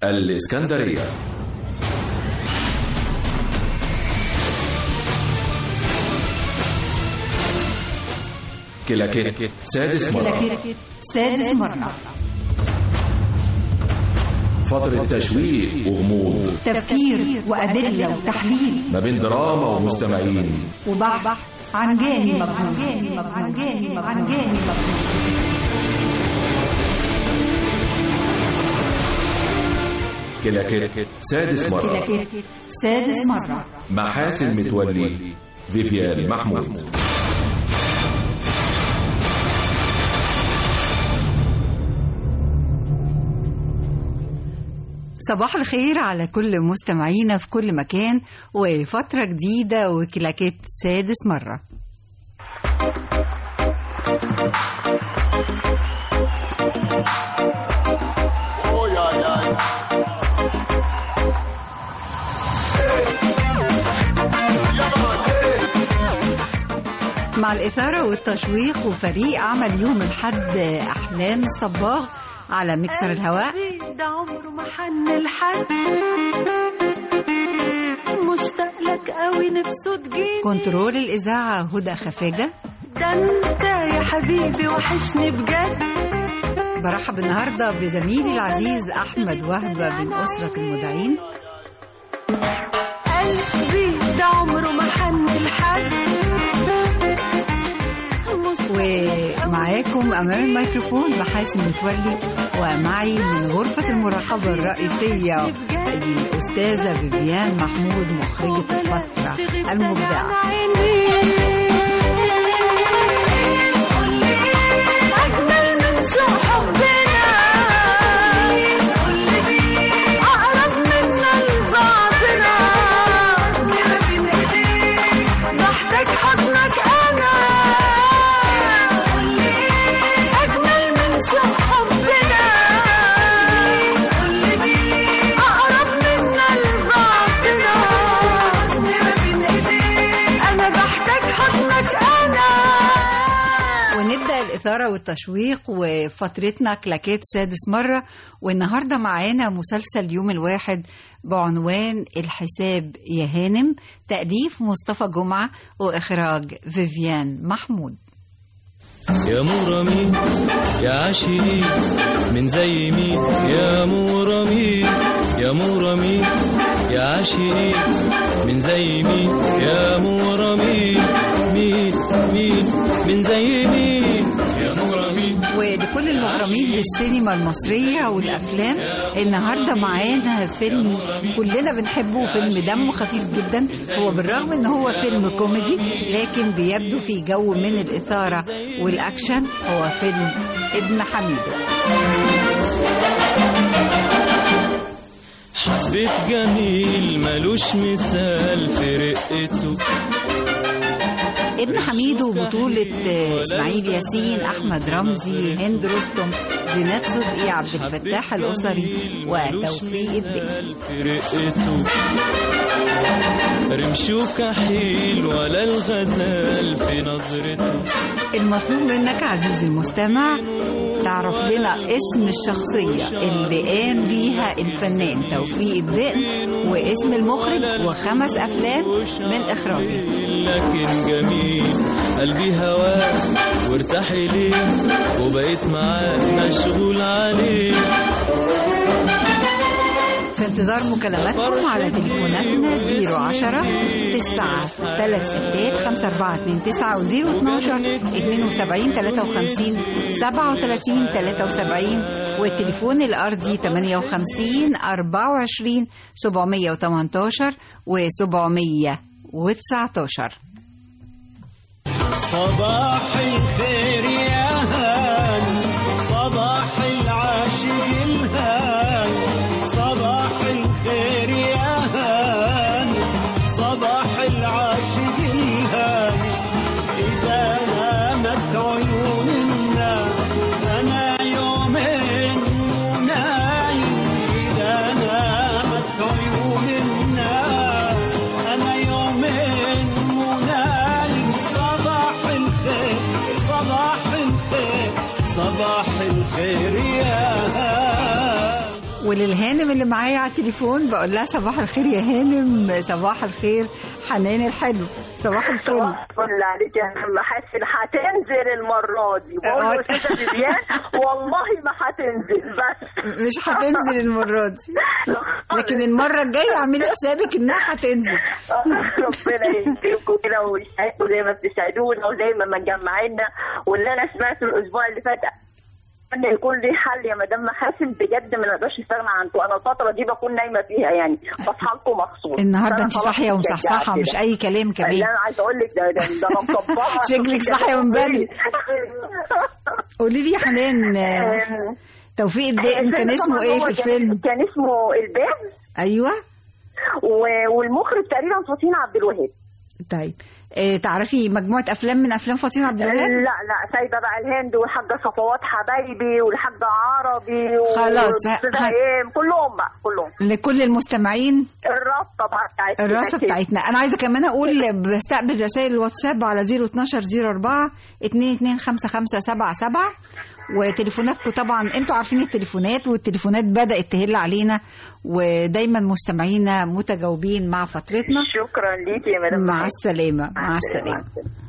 الإسكندرية كلاكيت سادس مرة كلاكيت سادس مرة فترة تشويق وغموض تفكير وأدلة وتحليل ما بين دراما ومستمعين وبحث عن جاني مجهول عن جاني مجهول عن جاني مجهول كلاكيت سادس مرة كلاكيت سادس مرة مع حاسن متولي فيفيان محمود صباح الخير على كل مستمعينا في كل مكان وفترة جديدة وكلاكيت سادس مرة مع الإثارة والتشويق وفريق عمل يوم الحد أحلام الصباغ على مكسر الهواء ده عمره ما حن الحد مشتاق لك قوي نفسه تجيني كنترول الإذاعة هدى خفاجة ده انت يا حبيبي وحشني بجد برحب النهاردة بزميلي العزيز أحمد وهبة من أسرة المذيعين قلبي ده عمره ما حن الحد ومعاكم أمام الميكروفون بحاسم متولي ومعي من غرفة المراقبة الرئيسية الأستاذة فيفيان محمود مخرجة الفترة المبدعة أجمل من سوء حبنا أقرب منا لبعضنا ما بين إيديك بحتاج حضنك أنا أجمل من سوء حبنا أقرب منا لبعضنا ما بين إيديك أنا بحتاج حضنك أنا ونبدأ الإثارة والتشويق وفترتنا كلاكيت سادس مرة والنهاردة معانا مسلسل يوم الواحد بعنوان الحساب يا هانم تأليف مصطفى جمعة وإخراج فيفيان محمود يا مرامي يا عشيري من زي مين يا مرامي يا مرامي يا عشيري من زي مين يا مرامي مين مين من زي مين يا مرامي ولكل المغرمين بالسينما المصرية والأفلام النهاردة معانا فيلم كلنا بنحبه فيلم دمه خفيف جدا هو بالرغم ان هو فيلم كوميدي لكن بيبدو في جو من الإثارة والأكشن هو فيلم ابن حميدو حبيت جميل ملوش مثال في رقته ابن حميدو بطولة آه، إسماعيل ياسين أحمد رمزي هند رستم زينات صدقي عبد الفتاح الأسري وتوفيق الدين في رقته رمشه كحيل ولا الغزال في نظرته المطلوب منك عزيزي المستمع تعرف لنا اسم الشخصية اللي قام بيها الفنان توفيق الدقن واسم المخرج وخمس أفلام من إخراجه لكن جميل قلبي هواه وارتاح ليه وبقيت معاه مشغول عليه في انتظار مكالماتكم على تليفوناتنا 010 9 3 ستات 5 4 2 9 و 012 72 53 37 73 والتليفون الأرضي 58 24 718 و 719 صباح الخير يا هاني صباح العاشق الهاني صباح الخير يا هاني صباح العاشق الهاني إذا نامت عيون الناس أنا يومين نايم إذا نامت عيون الناس أنا يومين منايم صباح الخير صباح الخير وللهانم اللي معايا على التليفون بقول لها صباح الخير يا هانم صباح الخير حنان الحلو صباح الفل الفل عليك يا عم حسن هتنزل المرة دي بقول آه. له أستاذة فيفيان والله ما هتنزل بس مش هتنزل المرة دي لكن المرة الجاية اعملي حسابك انها هتنزل ربنا يكرمكم كده ويسعدكم زي ما بتسعدونا وزي ما مجمعينا واللي انا سمعته الاسبوع اللي فات ان يكون لي حل يا مدام محاسن بجد ما نقدرش نستغنى عنكم انا الفتره دي بكون نايمه فيها يعني بصحى لكم مخصوص النهارده فأنا انت خلاص صاحية ومصحصحة اتشجعت مش كده. اي كلام كمان لا انا عايزه اقول لك ده ده ده انا مطبقه شكلك صاحية من بدري. قولي لي يا حنان آه، آم، توفيق الدائم كان الفيلم اسمه طبعاً ايه هو في كان- الفيلم كان اسمه الباب ايوه و- والمخرج تقريبا فطين عبد الوهاب طيب آه، تعرفي مجموعة افلام من افلام فاطمة عبد الوهاب لا لا سايبه بقى الهند والحاجه صفوات حبايبي والحاجه عربي و- خلاص، والأستاذة ه- ايه كلهم بقى كلهم لكل المستمعين الرابطه بقى بتاعتنا الراسة كده. بتاعتنا انا عايزه كمان اقول بستقبل رسائل الواتساب على 012 04 225577 وتليفوناتكم طبعا انتوا عارفين التليفونات والتليفونات بدات تهل علينا ودايما مستمعينا متجاوبين مع فترتنا شكرا ليكي يا مدام مع محمد. السلامه مع السلامه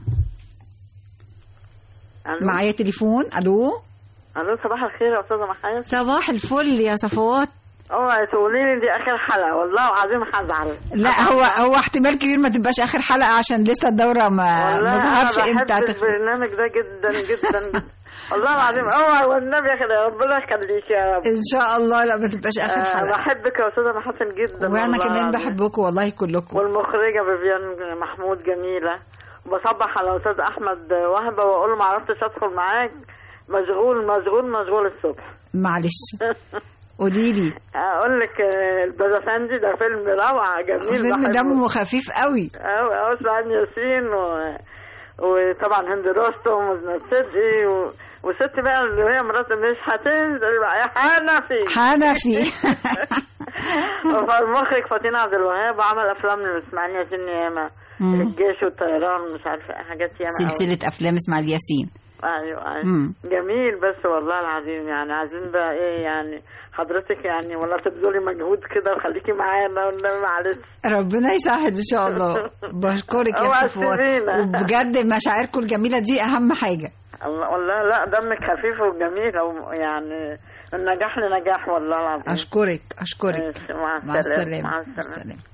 الو معايا تليفون الو الو صباح الخير يا استاذه محمد صباح الفل يا صفوات اوعي تقولي لي دي اخر حلقه والله العظيم هزعل لا هو هو احتمال كبير ما تبقاش اخر حلقه عشان لسه الدوره ما والله ما ظهرش انا امتى بحب هتخلص. البرنامج ده جدا جدا والله العظيم اوعي والنبي يا اخي ربنا يخليك يا رب ان شاء الله لا ما تبقاش اخر آه حلقه بحبك يا استاذه محسن جدا وانا والله كمان العظيم. بحبكم والله كلكم والمخرجه فيفيان محمود جميله بصبح على استاذ احمد وهبه واقول له ما عرفتش ادخل معاك مشغول مشغول مشغول الصبح معلش قولي لي اقول لك آه، البازافندي ده فيلم روعه جميل فيلم بحبه. دمه خفيف قوي أو أو سعاد ياسين و... وطبعا هند رستم وزنة صدقي و... وست بقى اللي هي مرات مش هتنزل بقى يا حنفي حنفي فالمخرج فاطين عبد الوهاب عمل افلام لاسماعيل ياسين ياما مم. الجيش والطيران مش عارفه إيه، حاجات ياما أوي. سلسله افلام اسماعيل ياسين ايوه ايوه مم. جميل بس والله العظيم يعني عايزين بقى ايه يعني حضرتك يعني ولا تبذلي مجهود كده وخليكي معانا والنبي معلش ربنا يسهل ان شاء الله بشكرك يا اوعى صفوات تسيبينا. وبجد مشاعركم الجميله دي اهم حاجه الله والله لا دمك خفيف وجميل ويعني النجاح لنجاح والله العظيم اشكرك اشكرك ماشي، مع مع السلامة السلامه مع مع السلامة السلامه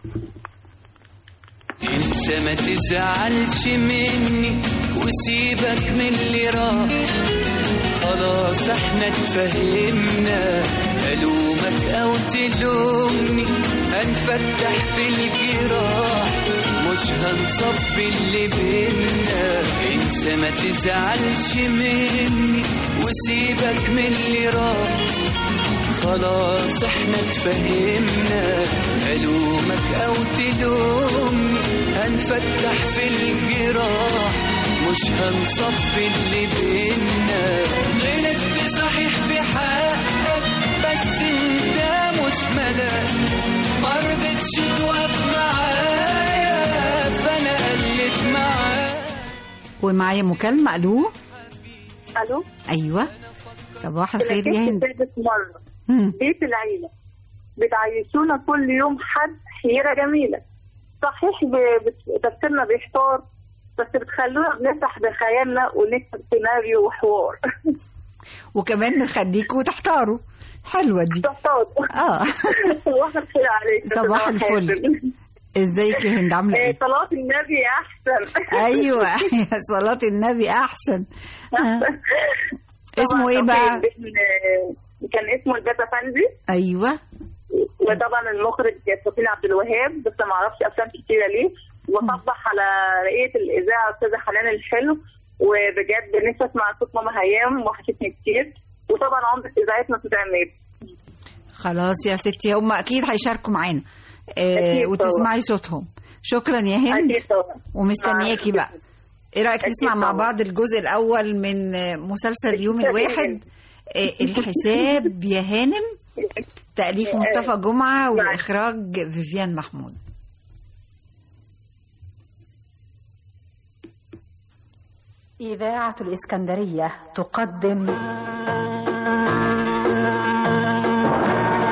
انت ما تزعلش مني وسيبك من اللي راح خلاص احنا اتفهمنا الومك او تلومني هنفتح في الجراح مش هنصفي اللي بينا انت ما تزعلش مني وسيبك من اللي راح خلاص احنا اتفهمنا الومك او تلومني هنفتح في الجراح مش هنصفي اللي بينا غلطت صحيح في حقك بس انت مش ملاك مرضتش توقف معايا فانا قلت معاك ومعايا مكالمه الو الو ايوه صباح الخير يا هند تلبس مره مم. بيت العيله بتعيشونا كل يوم حد حيره جميله صحيح ب- بت- تفكيرنا بيحتار بس بتخلونا بنفتح بخيالنا ونكتب سيناريو وحوار وكمان نخليكوا تحتاروا حلوه دي تحتار اه صباح الخير عليك صباح الفل. ازيك يا هند عامله إيه، ايه صلاة النبي أحسن ايوه يا صلاه النبي احسن آه. اسمه ايه طبعاً بقى توفيق بن- كان اسمه البابا فندي ايوه وطبعا المخرج صفين عبد الوهاب بس ما اعرفش افلام كتيره ليه وصبح على رئيه الاذاعه استاذه حنان الحلو وبجد نفسي اسمع صوت ماما هيام وحشتني كتير وطبعا عمرة اذاعتنا استاذ عماد خلاص يا ستي هم اكيد هيشاركوا معانا آه أكيد وتسمعي صوتهم شكرا يا هند اكيد طبعا ومستنياكي بقى ايه رايك أكيد نسمع مع طبعا. بعض الجزء الاول من آه، مسلسل اليوم الواحد آه، الحساب يا هانم تاليف مصطفى جمعه واخراج فيفيان محمود إذاعة الإسكندرية تقدم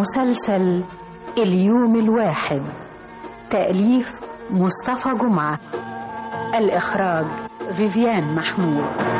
مسلسل اليوم الواحد تأليف مصطفى جمعة الإخراج فيفيان محمود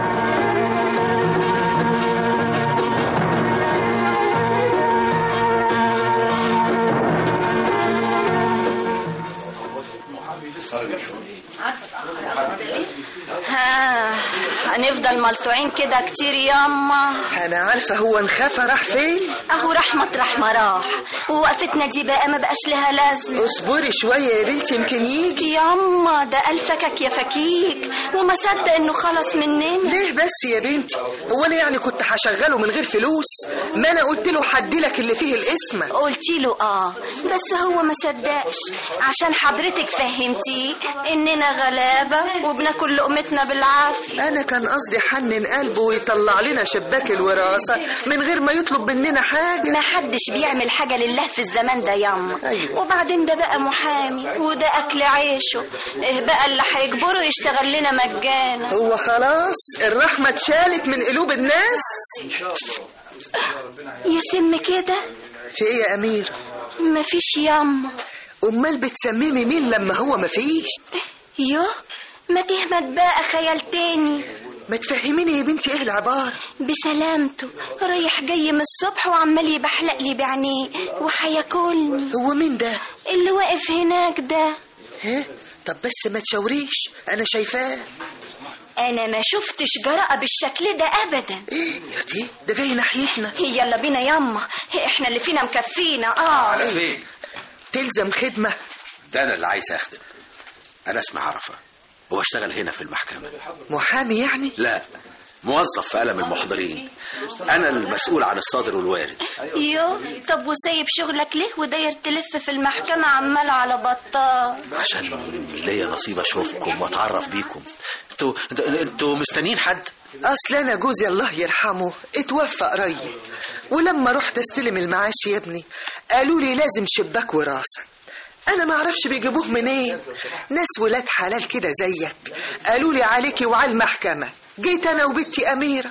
ها هنفضل ملطوعين كده كتير ياما انا عارفه هو انخفى راح فين اهو راح مطرح ما راح ووقفتنا دي بقى ما بقاش لها لازمه اصبري شويه يا بنتي يمكن يجي ياما ده قال فكك يا فكيك وما صدق انه خلص مننا ليه بس يا بنتي هو انا يعني كنت هشغله من غير فلوس ما انا قلت له حدي لك اللي فيه الاسم قلت له اه بس هو ما صدقش عشان حضرتك فهمتيه اننا غلابه وبناكل لقمتنا بالعافيه انا كان قصدي حنن قلبه ويطلع لنا شباك الوراثه من غير ما يطلب مننا حاجه ما حدش بيعمل حاجه لله في الزمان ده ياما أيوة. وبعدين ده بقى محامي وده اكل عيشه ايه بقى اللي هيجبره يشتغل لنا مجانا هو خلاص الرحمه اتشالت من قلوب الناس يسم كده في ايه يا امير مفيش ياما امال بتسممي مين لما هو مفيش يو ما تهمت بقى خيال تاني ما تفهميني يا بنتي ايه العباره بسلامته رايح جاي من الصبح وعمال يبحلق لي بعينيه وهياكلني هو مين ده اللي واقف هناك ده ها طب بس ما تشاوريش انا شايفاه انا ما شفتش جراءة بالشكل ده ابدا ايه يا اختي ده جاي ناحيتنا يلا بينا ياما احنا اللي فينا مكفينا اه على فين تلزم خدمه ده انا اللي عايز اخدم انا اسمي عرفه وبشتغل هنا في المحكمه محامي يعني لا موظف في قلم المحضرين انا المسؤول عن الصادر والوارد يو طب وسايب شغلك ليه وداير تلف في المحكمة عمال على بطال عشان ليا نصيب اشوفكم واتعرف بيكم انتوا انتوا مستنيين حد اصل انا جوزي الله يرحمه اتوفى قريب ولما رحت استلم المعاش يا ابني قالوا لي لازم شباك وراثه انا ما اعرفش بيجيبوه منين ناس ولاد حلال كده زيك قالوا لي عليكي وعلى المحكمه جيت انا وبنتي اميره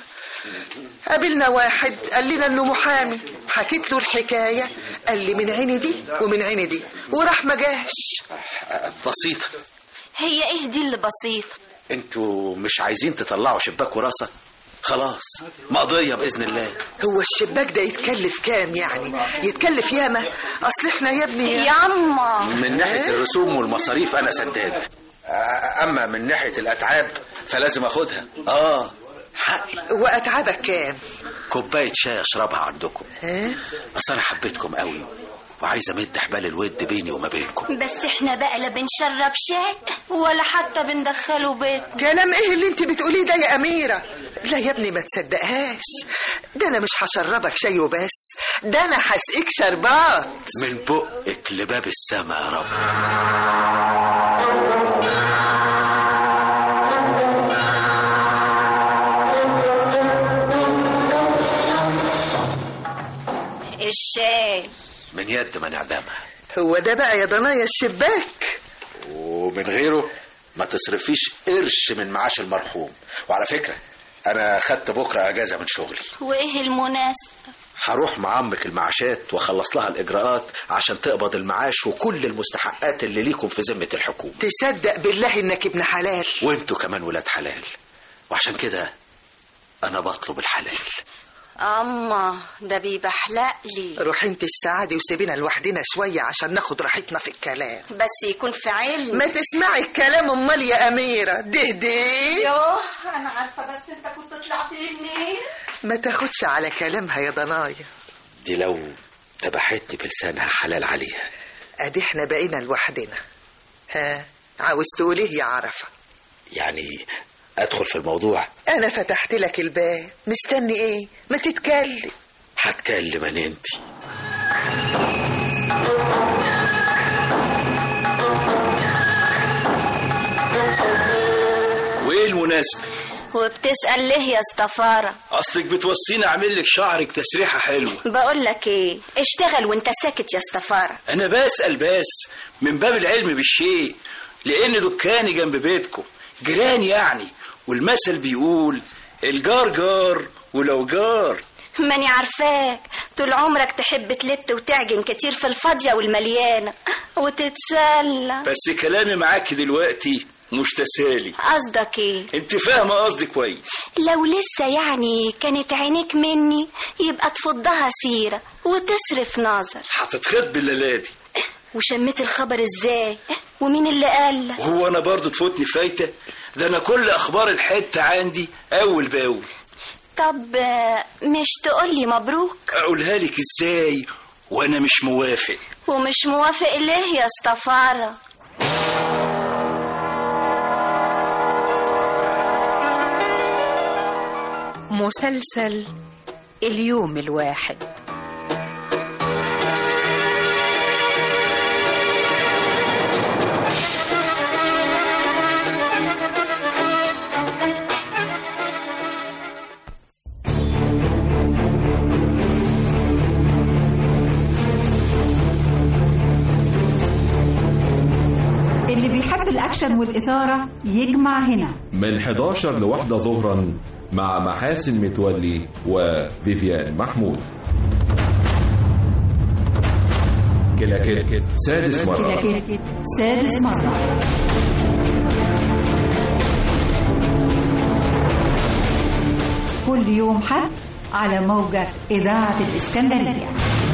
قابلنا واحد قال لنا انه محامي حكيت له الحكايه قال لي من عيني دي ومن عيني دي وراح ما جاش بسيطه هي ايه دي اللي بسيطة انتوا مش عايزين تطلعوا شباك وراثه خلاص مقضيه باذن الله هو الشباك ده يتكلف كام يعني يتكلف ياما اصل احنا يا ابني ياما من ناحيه الرسوم والمصاريف انا سداد اما من ناحيه الاتعاب فلازم اخدها اه حقي واتعابك كام كوبايه شاي اشربها عندكم ها اصل انا حبيتكم قوي وعايز امد حبال الود بيني وما بينكم بس احنا بقى لا بنشرب شاي ولا حتى بندخله بيتنا كلام ايه اللي انت بتقوليه ده يا اميره لا يا ابني ما تصدقهاش ده انا مش هشربك شاي وبس ده انا هسقيك شربات من بقك لباب السما يا رب الشاي من يد من اعدامها هو ده بقى يا ضنايا الشباك ومن غيره ما تصرفيش قرش من معاش المرحوم وعلى فكره انا خدت بكره اجازه من شغلي وايه المناسب هروح مع عمك المعاشات واخلص لها الاجراءات عشان تقبض المعاش وكل المستحقات اللي ليكم في ذمه الحكومه تصدق بالله انك ابن حلال وانتوا كمان ولاد حلال وعشان كده انا بطلب الحلال اما ده بيبحلق لي روح انت السعادة وسيبينا لوحدنا شوية عشان ناخد راحتنا في الكلام بس يكون في علم ما تسمعي الكلام امال يا اميرة ده ده يوه انا عارفه بس انت كنت طلعت لي منين ما تاخدش على كلامها يا ضنايا دي لو ذبحتني بلسانها حلال عليها ادي احنا بقينا لوحدنا ها عاوز تقول ايه يا عرفة يعني ادخل في الموضوع انا فتحت لك الباب مستني ايه ما تتكلم هتكلم انا انت وايه المناسبة وبتسأل ليه يا استفارة اصلك بتوصيني اعمل لك شعرك تسريحة حلوة بقول لك ايه اشتغل وانت ساكت يا استفارة انا بسأل بس من باب العلم بالشيء لان دكاني جنب بيتكم جيران يعني والمثل بيقول الجار جار ولو جار ماني عارفاك طول عمرك تحب تلت وتعجن كتير في الفاضية والمليانة وتتسلى بس كلامي معاك دلوقتي مش تسالي قصدك ايه انت فاهمه قصدي كويس لو لسه يعني كانت عينيك مني يبقى تفضها سيرة وتصرف نظر هتتخط بالليله دي وشميت الخبر ازاي ومين اللي قال لك؟ وهو انا برضو تفوتني فايته ده انا كل اخبار الحته عندي اول باول طب آه، مش تقولي مبروك اقولها لك ازاي وانا مش موافق ومش موافق ليه يا استفارة مسلسل اليوم الواحد اللي بيحب الأكشن والإثارة يجمع هنا من 11 لواحدة ظهرا مع محاسن متولي وفيفيان محمود كلاكيت سادس مرة كلاكيت سادس مرة كل يوم حد على موجة إذاعة الإسكندرية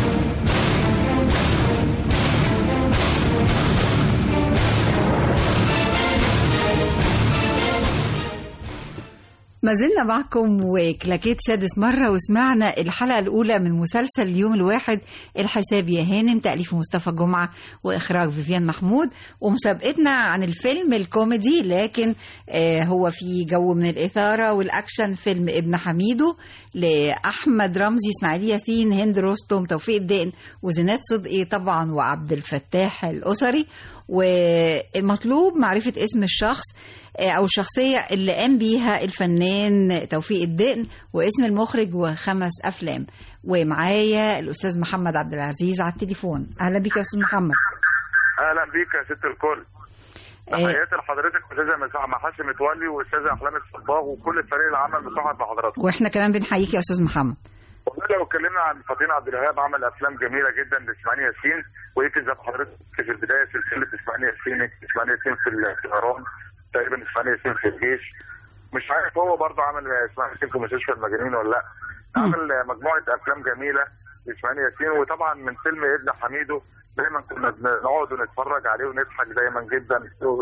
ما زلنا معكم وكلاكيت سادس مرة وسمعنا الحلقة الأولى من مسلسل اليوم الواحد الحساب يا هانم تأليف مصطفى جمعة وإخراج فيفيان محمود ومسابقتنا عن الفيلم الكوميدي لكن آه هو في جو من الإثارة والأكشن فيلم ابن حميدو لأحمد رمزي إسماعيل ياسين هند رستم توفيق الدين وزينات صدقي طبعا وعبد الفتاح الأسري والمطلوب معرفة اسم الشخص او الشخصيه اللي قام بيها الفنان توفيق الدقن واسم المخرج وخمس افلام ومعايا الاستاذ محمد عبد العزيز على التليفون اهلا بيك يا استاذ محمد اهلا بيك يا ست الكل تحياتي لحضرتك استاذه مساحه محاسن متولي واستاذه احلام الصباغ وكل الفريق العمل مساعد بحضراتكم واحنا كمان بنحييك يا استاذ محمد والله لو اتكلمنا عن فطين عبد الوهاب عمل افلام جميله جدا لاسماعيل ياسين ويمكن زي ما حضرتك في البدايه سلسله اسماعيل ياسين اسماعيل ياسين في الطيران تقريبا اسماعيل ياسين في الجيش مش عارف هو برضه عمل اسماعيل ياسين في مستشفى المجانين ولا لا عمل مجموعه افلام جميله لاسماعيل ياسين وطبعا من فيلم ابن حميدو دايما كنا بنقعد ونتفرج عليه ونضحك دايما جدا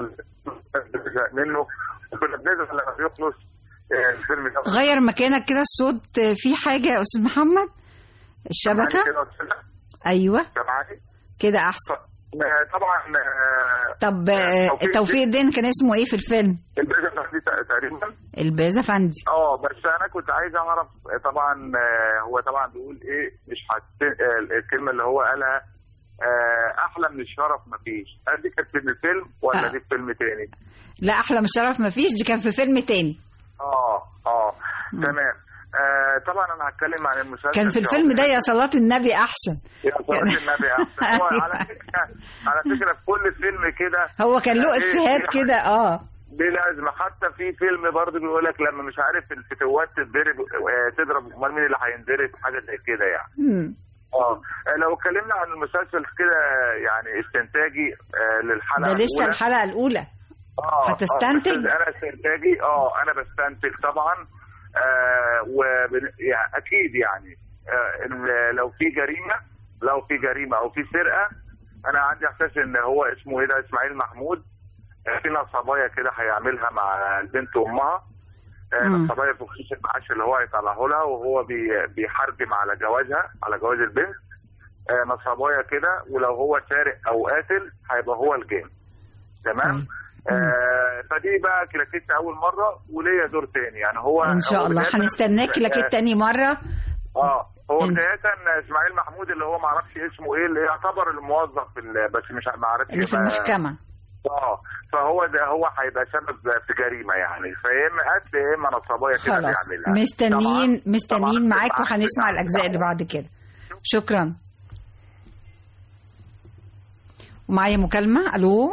بنزهق منه وكنا بنزهق لما بيخلص الفيلم ده غير مكانك كده الصوت في حاجه يا استاذ محمد الشبكه ايوه سامعني كده احسن طبعا طب توفيق الدين كان اسمه ايه في الفيلم؟ البازا فندي تقريبا البازا فندي اه بس انا كنت عايز اعرف طبعا هو طبعا بيقول ايه مش حت... الكلمه اللي هو قالها احلى من الشرف مفيش هل دي كانت في الفيلم ولا آه. دي في فيلم تاني؟ لا احلى من الشرف مفيش دي كان في فيلم تاني اه اه تمام آه طبعا انا هتكلم عن المسلسل كان في الفيلم ده يا صلاة النبي احسن يا صلاة النبي احسن هو على فكره على فكره في كل فيلم كده هو كان له إيه، افيهات في كده اه بلازمه حتى في فيلم برضه بيقول لك لما مش عارف الفتوات تتضرب آه، تضرب امال مين اللي هينضرب حاجه زي كده يعني مم. اه لو اتكلمنا عن المسلسل كده يعني استنتاجي آه للحلقه ده لسه الأولى. الحلقة الأولى اه هتستنتج؟ آه انا استنتاجي اه انا بستنتج طبعا آه وبن... يعني اكيد يعني آه إن لو في جريمه لو في جريمه او في سرقه انا عندي احساس ان هو اسمه ايه ده اسماعيل محمود آه في نصبايه كده هيعملها مع البنت وامها آه مم. نصبايه في خصوص المعاش اللي هو هيطلعه لها وهو بي... بيحرجم على جوازها على جواز البنت آه نصبايه كده ولو هو سارق او قاتل هيبقى هو الجان تمام آه فدي بقى كلاكيت اول مره وليا دور تاني يعني هو ان شاء هو الله بداية- هنستناك لك آه، تاني مرة اه هو إن- بدايه اسماعيل محمود اللي هو ما اعرفش اسمه ايه اللي يعتبر الموظف في ال- بس مش ما اعرفش اللي في يبقى- المحكمة اه فهو ده هو هيبقى سبب في جريمه يعني فيا اما قتل يا اما نصابيه كده خلاص بيعملها مستنيين طبعاً- مستنيين طبعاً معاك بتبقى وهنسمع أحسن الأجزاء اللي بعد كده شكرا ومعايا مكالمة ألو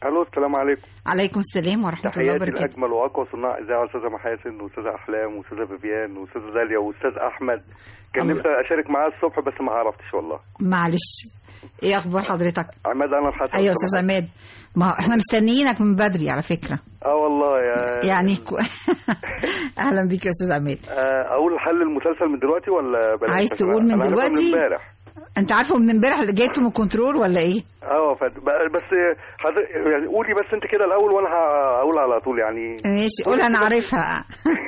الو السلام عليكم عليكم السلام ورحمه الله تحياتي وبركاته لاجمل واقوى صناع اذاعه استاذه محاسن واستاذه احلام واستاذه فيفيان واستاذه داليا واستاذ احمد كان الله. نفسي اشارك معاه الصبح بس ما عرفتش والله معلش ايه اخبار حضرتك عماد انا الحسن ايوه استاذ عماد ما احنا مستنيينك من بدري على فكره اه والله يا يعني كو... اهلا بيك يا استاذ عماد آه، اقول حل المسلسل من دلوقتي ولا بلاش عايز بس تقول من أنا عارفها دلوقتي؟ من امبارح انت عارفه من امبارح اللي جايبته من كنترول ولا ايه اه ف- ب- بس حضر... يعني قولي بس انت كده الاول وانا هقول على طول يعني ماشي قول انا عارفها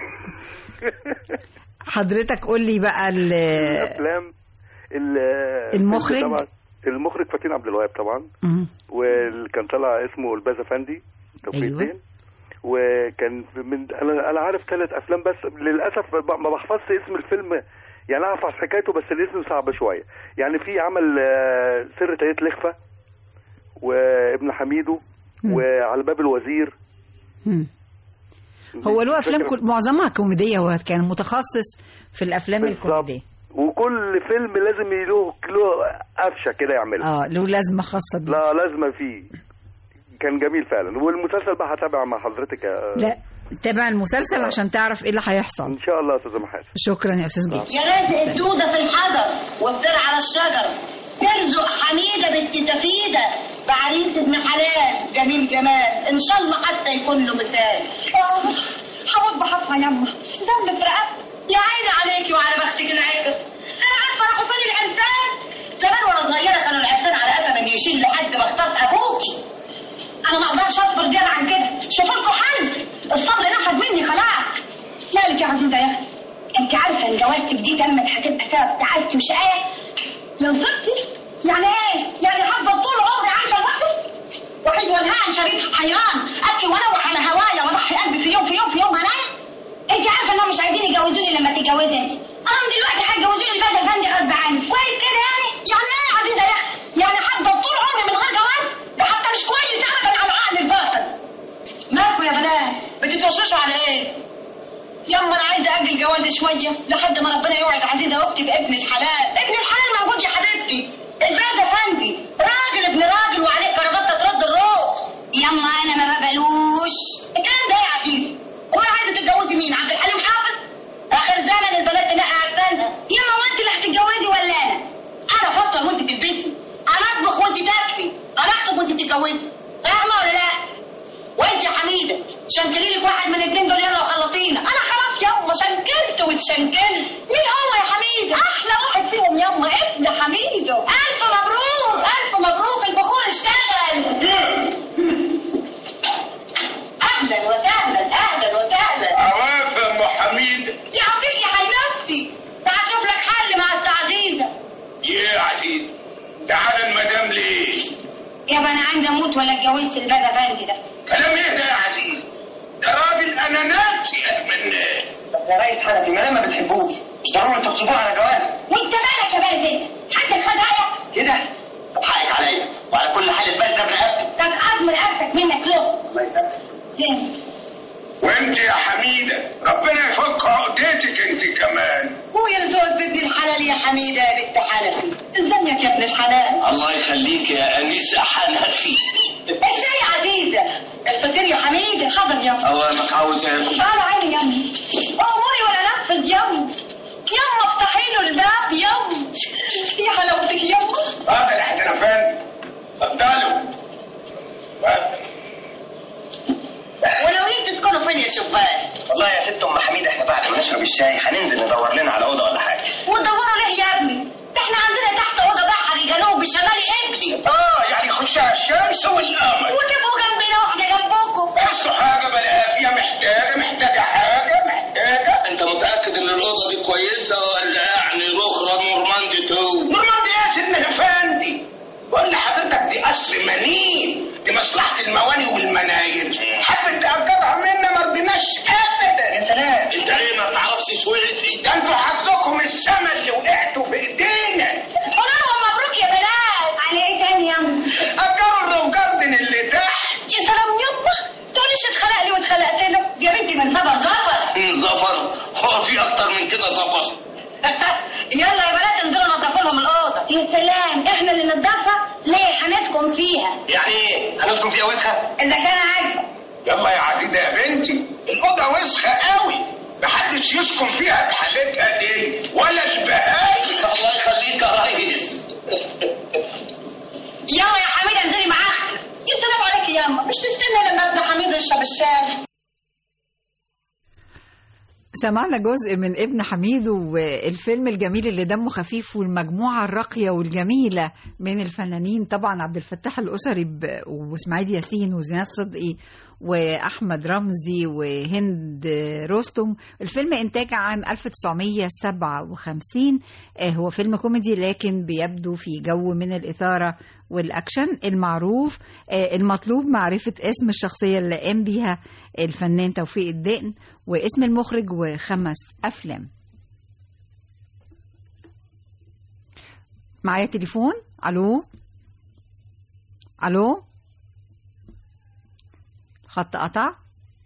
حضرتك قول لي بقى ال... الافلام ال- المخرج؟ طبعا المخرج فاتين عبد الوهاب طبعا مم. واللي كان طالع اسمه الباز افندي توفيق أيوة. الدين وكان من انا انا عارف ثلاث افلام بس للاسف ب- ما بحفظش اسم الفيلم يعني اعرف حكايته بس الاسم صعب شويه يعني في عمل آه، سر تايت لخفه وابن حميدو وعلى باب الوزير مم. هو له افلام فاكر- كل... معظمها كوميديه هو كان متخصص في الافلام الكوميديه وكل فيلم لازم له له قفشه كده يعملها اه له لازمه خاصه بيه لا لازمه فيه كان جميل فعلا والمسلسل بقى هتابع مع حضرتك يا لا تابع المسلسل عشان تعرف ايه اللي هيحصل ان شاء الله يا استاذه محاسن شكرا يا استاذ جيل يا رازق الدودة في الحجر والطير على الشجر ترزق حميدة بنت تفيدة بعريس ابن حلال جميل جمال ان شاء الله حتى يكون له مثال آه، هموت بحفها يما دم في رقبتي يا عيني عليكي وعلى بختك العيبة انا عارفه راحوا فين العرسان زمان وانا صغيره كانوا العرسان على قفا من يشيل لحد ما اخترت ابوكي انا ما اقدرش اصبر زياده عن كده شوفوا لكم حل الصبر نفد مني خلاص مالك يا عزيزه يا اختي انت عارفه ان جوازتك دي تمت هتبقى سبب سعادتي وشقاية لو صرتي يعني ايه؟ يعني هفضل طول عمري عايشه لوحدي؟ وحيد والهان شريك حيران ابكي وانوح على هوايا واضحي قلبي في يوم في يوم في يوم هنايا انت عارفه انهم مش عايزين يجوزوني لما تتجوزي انت انا دلوقتي هيجوزوني الباشا فندي غصب عني كويس كده يعني يعني ايه يا عزيزه يا اختي؟ يعني هفضل طول عمري من غير جواز ده حتى مش كويس ابدا على العقل الباطن مالكوا يا بنات بتتوشوشوا على ايه؟ يما انا عايزه اجل جوازي شويه لحد ما ربنا يوعد عزيزه اختي بابن الحلال ابن الحلال موجود يا حبيبتي الباب افندي راجل ابن راجل وعليه كرافته ترد الروح يما انا ما بقبلوش الكلام ده ايه يا عزيزه هو أنا عايزه تتجوزي مين عبد الحليم حافظ اخر زمن البنات تنقي عرسانها يما هو انت اللي هتتجوزي ولا انا انا افطر وانت تلبسي انا اطبخ وانت تاكلي انا اخطب وانت تتجوزي فاهمه ولا لا وانت يا حميده شنكلي لك واحد من الاثنين دول يلا وخلصينا انا خلاص يما شنكلت واتشنكلت مين هو يا حميده احلى واحد فيهم يما ابن حميده الف مبروك الف مبروك البخور اشتغل اهلا وسهلا اهلا وسهلا عواف يا ام حميد يا عبيد يا حبيبتي تعال اشوف لك حل مع التعزيزه يا عزيز تعال المدام ليه يابا انا عندي اموت ولا اتجوزت الباب افندي ده كلام ايه ده يا عزيز ده راجل انا نفسي اتمناه طب يا ريس حنفي ما ما بتحبوش مش ضروري تغصبوه على جواز وانت مالك يا بارد انت حد الخدايا كده طب حقك عليا وعلى كل حال البلد ده برقبتي طب اضمن رقبتك منك له الله يسامحك فين وانت يا حميده ربنا يفك عقدتك انت كمان ويرزقك بابن الحلال يا حميده يا بنت حنفي ازيك يا ابن الحلال الله يخليك يا أنيسة حنفي الشاي يا عزيزه الفطير يا حميده حاضر يا أوامك عاوز آكل تعال عيني يمي اموري ولا نفذ يمي يما افتحي له الباب يما يا حلاوتك يما اتفضل يا حسن افندي اتفضلوا وناويين تسكنوا فين يا شبان والله يا ست أم حميدة إحنا بعد ما نشرب الشاي هننزل ندور لنا على أوضة ولا حاجة ودوروا ليه يا ابني ده احنا عندنا تحت اوضه بحري جنوبي شمالي قبلي اه يعني خشها الشمس والقمر وتبقوا جنبنا واحده جنبكم اصل حاجه بلافيه محتاجه محتاجه حاجه محتاجه أنت متأكد إن الأوضة دي كويسة ولا يعني رخرة نورماندي تو؟ نورماندي ايه يا سيدنا الافندي بقول لحضرتك دي قصر منين دي مصلحه المواني والمناير حابب تأجرها منا ما رضيناش ابدا يا سلام أنت إيه ما بتعرفش سويتي؟ ده انتوا حظكم السما اللي وقعتوا بايدينا قولوا لهم مبروك يا بنات على ايه تاني يما اجروا الروف جاردن اللي تحت يا سلام يما تقوليش اتخلق لي واتخلقت له يا بنتي من سبب ظفر مم، ظفر هو في أكتر من كده ظفر يلا يا بنات انزلوا نظفوا لهم الاوضه يا سلام احنا اللي ننضفها ليه هنسكت نسكن فيها يعني ايه هنسكن فيها وسخه اذا كان عاجبك يلا يا عديدة يا بنتي الأوضة وسخة قوي محدش يسكن فيها بحالتها دي ولا البهايم الله يخليك يا ريس يلا يا حميده انزلي مع اختك السلام عليك يا اما مش تستنى لما ابن حميد يشرب الشاي سمعنا جزء من ابن حميد والفيلم الجميل اللي دمه خفيف والمجموعة الراقية والجميلة من الفنانين طبعا عبد الفتاح الأسري ب- وإسماعيل ياسين وزينات صدقي وأحمد رمزي وهند رستم الفيلم إنتاج عام 1957 آه، هو فيلم كوميدي لكن بيبدو في جو من الإثارة والأكشن المعروف آه، المطلوب معرفة اسم الشخصية اللي قام بيها الفنان توفيق الدقن واسم المخرج وخمس أفلام معايا تليفون ألو ألو خط قطع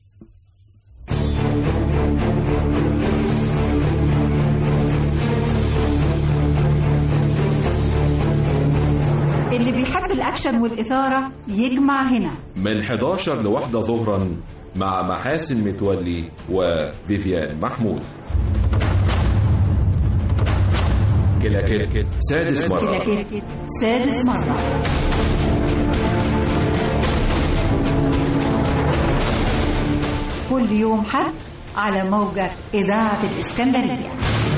اللي بيحب الأكشن والإثارة يجمع هنا من 11 لواحدة ظهرا مع محاسن متولي وفيفيان محمود كلاكيت سادس مرة كلاكيت سادس مرة كل يوم حد على موجة إذاعة الإسكندرية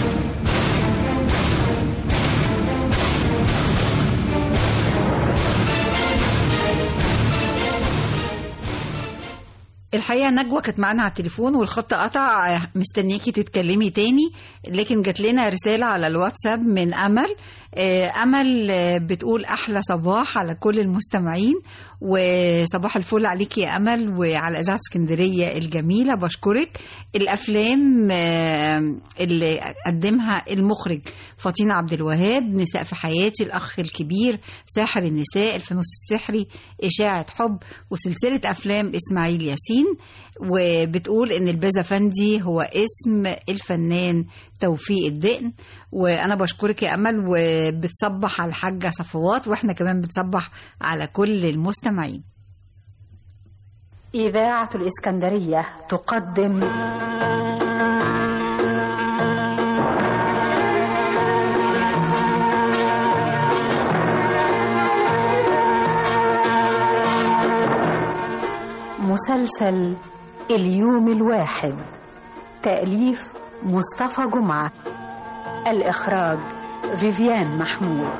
الحقيقة نجوى كانت معانا على التليفون والخط قطع آه، مستنياكي تتكلمي تاني لكن جات لنا رسالة على الواتساب من أمل آه، أمل آه، بتقول أحلى صباح على كل المستمعين وصباح الفل عليك يا أمل وعلى إذاعة اسكندرية الجميلة بشكرك الأفلام آه، اللي قدمها المخرج فاطين عبد الوهاب نساء في حياتي الأخ الكبير ساحر النساء الفانوس السحري إشاعة حب وسلسلة أفلام إسماعيل ياسين وبتقول إن البازا فندي هو اسم الفنان توفيق الدقن وأنا بشكرك يا أمل وبتصبح على الحاجة صفوات وإحنا كمان بتصبح على كل المستمعين إذاعة الإسكندرية تقدم مسلسل اليوم الواحد تأليف مصطفى جمعة الإخراج فيفيان محمود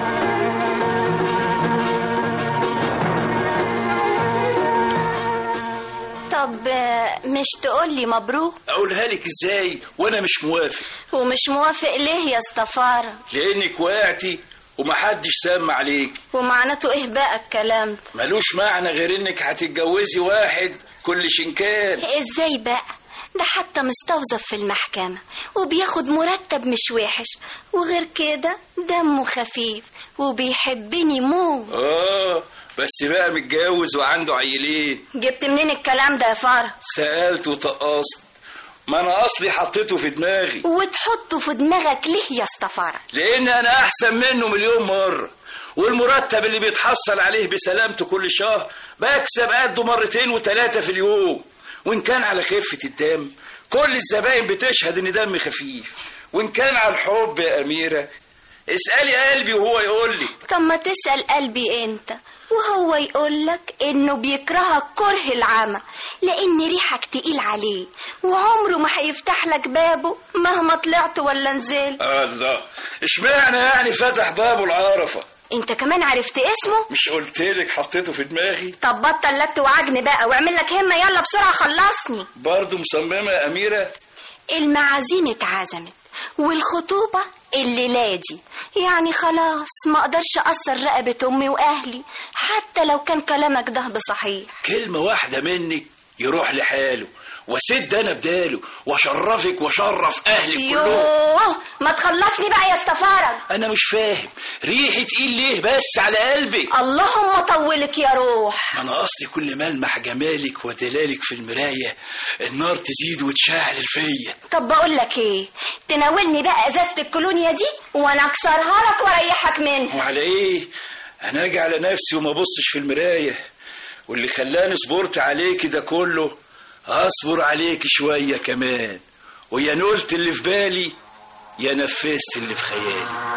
طب آه، مش تقولي مبروك اقولها لك ازاي وانا مش موافق ومش موافق ليه يا استفارة لانك وقعتي ومحدش سمع عليك ومعناته ايه بقى الكلام ده ملوش معنى غير انك هتتجوزي واحد كل شنكان ازاي بقى ده حتى مستوظف في المحكمة وبياخد مرتب مش وحش وغير كده دمه خفيف وبيحبني موت اه بس بقى متجوز وعنده عيلين جبت منين الكلام ده يا فارة سألت وطقست ما انا اصلي حطيته في دماغي وتحطه في دماغك ليه يا استفارة لان انا احسن منه مليون مرة والمرتب اللي بيتحصل عليه بسلامته كل شهر بكسب قده مرتين وثلاثة في اليوم وان كان على خفة الدم كل الزباين بتشهد ان دمي خفيف وان كان على الحب يا اميرة اسألي قلبي وهو يقول لي طب ما تسأل قلبي انت وهو يقولك انه بيكرهك كره العمى لان ريحك تقيل عليه وعمره ما هيفتح لك بابه مهما طلعت ولا نزلت الله اشمعنى يعني فتح بابه العرفة انت كمان عرفت اسمه مش قلتلك حطيته في دماغي طب بطل لت وعجن بقى واعمل لك همه يلا بسرعه خلصني برضه مصممة يا أميرة المعازيم اتعزمت والخطوبه الليله دي يعني خلاص ما اقدرش اقصر رقبه امي واهلي حتى لو كان كلامك ده بصحيح كلمة واحدة منك يروح لحاله وسد أنا بداله وأشرفك وأشرف أهلك كلهم يوه ما تخلصني بقى يا استفارج أنا مش فاهم ريحة إيه ليه بس على قلبي اللهم طولك يا روح أنا أصلي كل ما ألمح جمالك ودلالك في المراية النار تزيد وتشعل فيا طب بقول لك ايه تناولني بقى ازازه الكولونيا دي وانا اكسرها لك واريحك منها وعلى إيه انا اجي على نفسي وما ابصش في المرايه واللي خلاني صبرت عليك ده كله اصبر عليك شويه كمان ويا نقلت اللي في بالي يا نفذت اللي في خيالي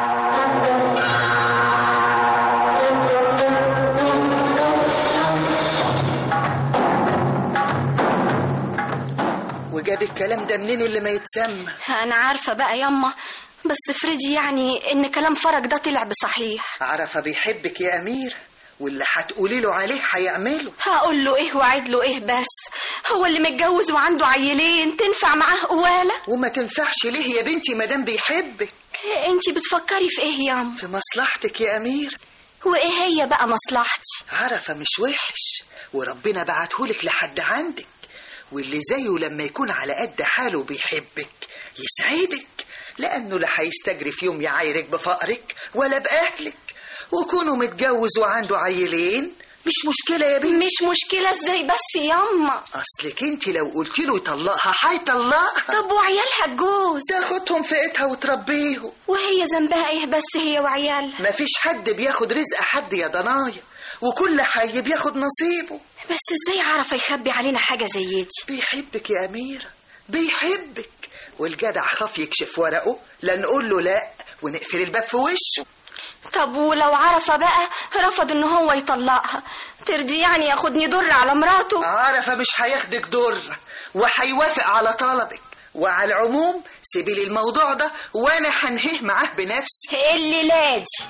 وجاب الكلام ده منين اللي ما يتسمى انا عارفه بقى ياما بس افرضي يعني ان كلام فرج ده طلع بصحيح عرفة بيحبك يا أمير واللي هتقولي له عليه هيعمله هقول له ايه وعد له ايه بس هو اللي متجوز وعنده عيلين تنفع معاه قواله وما تنفعش ليه يا بنتي مادام بيحبك انت بتفكري في ايه ياما في مصلحتك يا أمير وايه هي بقى مصلحتي عرفة مش وحش وربنا بعتهولك لحد عندك واللي زيه لما يكون على قد حاله بيحبك يسعدك لأنه لا هيستجري في يوم يعايرك بفقرك ولا بأهلك وكونه متجوز وعنده عيلين مش مشكلة يا بنتي مش مشكلة ازاي بس ياما أصلك انت لو قلت له يطلقها هيطلقها طب وعيالها الجوز تاخدهم في ايدها وتربيهم وهي ذنبها ايه بس هي وعيالها مفيش حد بياخد رزق حد يا ضنايا وكل حي بياخد نصيبه بس ازاي عرف يخبي علينا حاجة زي دي بيحبك يا أميرة بيحبك والجدع خاف يكشف ورقه لا نقول له لا ونقفل الباب في وشه طب ولو عرف بقى رفض ان هو يطلقها ترضي يعني ياخدني در على مراته عرفة مش هياخدك در وهيوافق على طلبك وعلى العموم سيبي لي الموضوع ده وانا هنهيه معاه بنفسي اللي لادي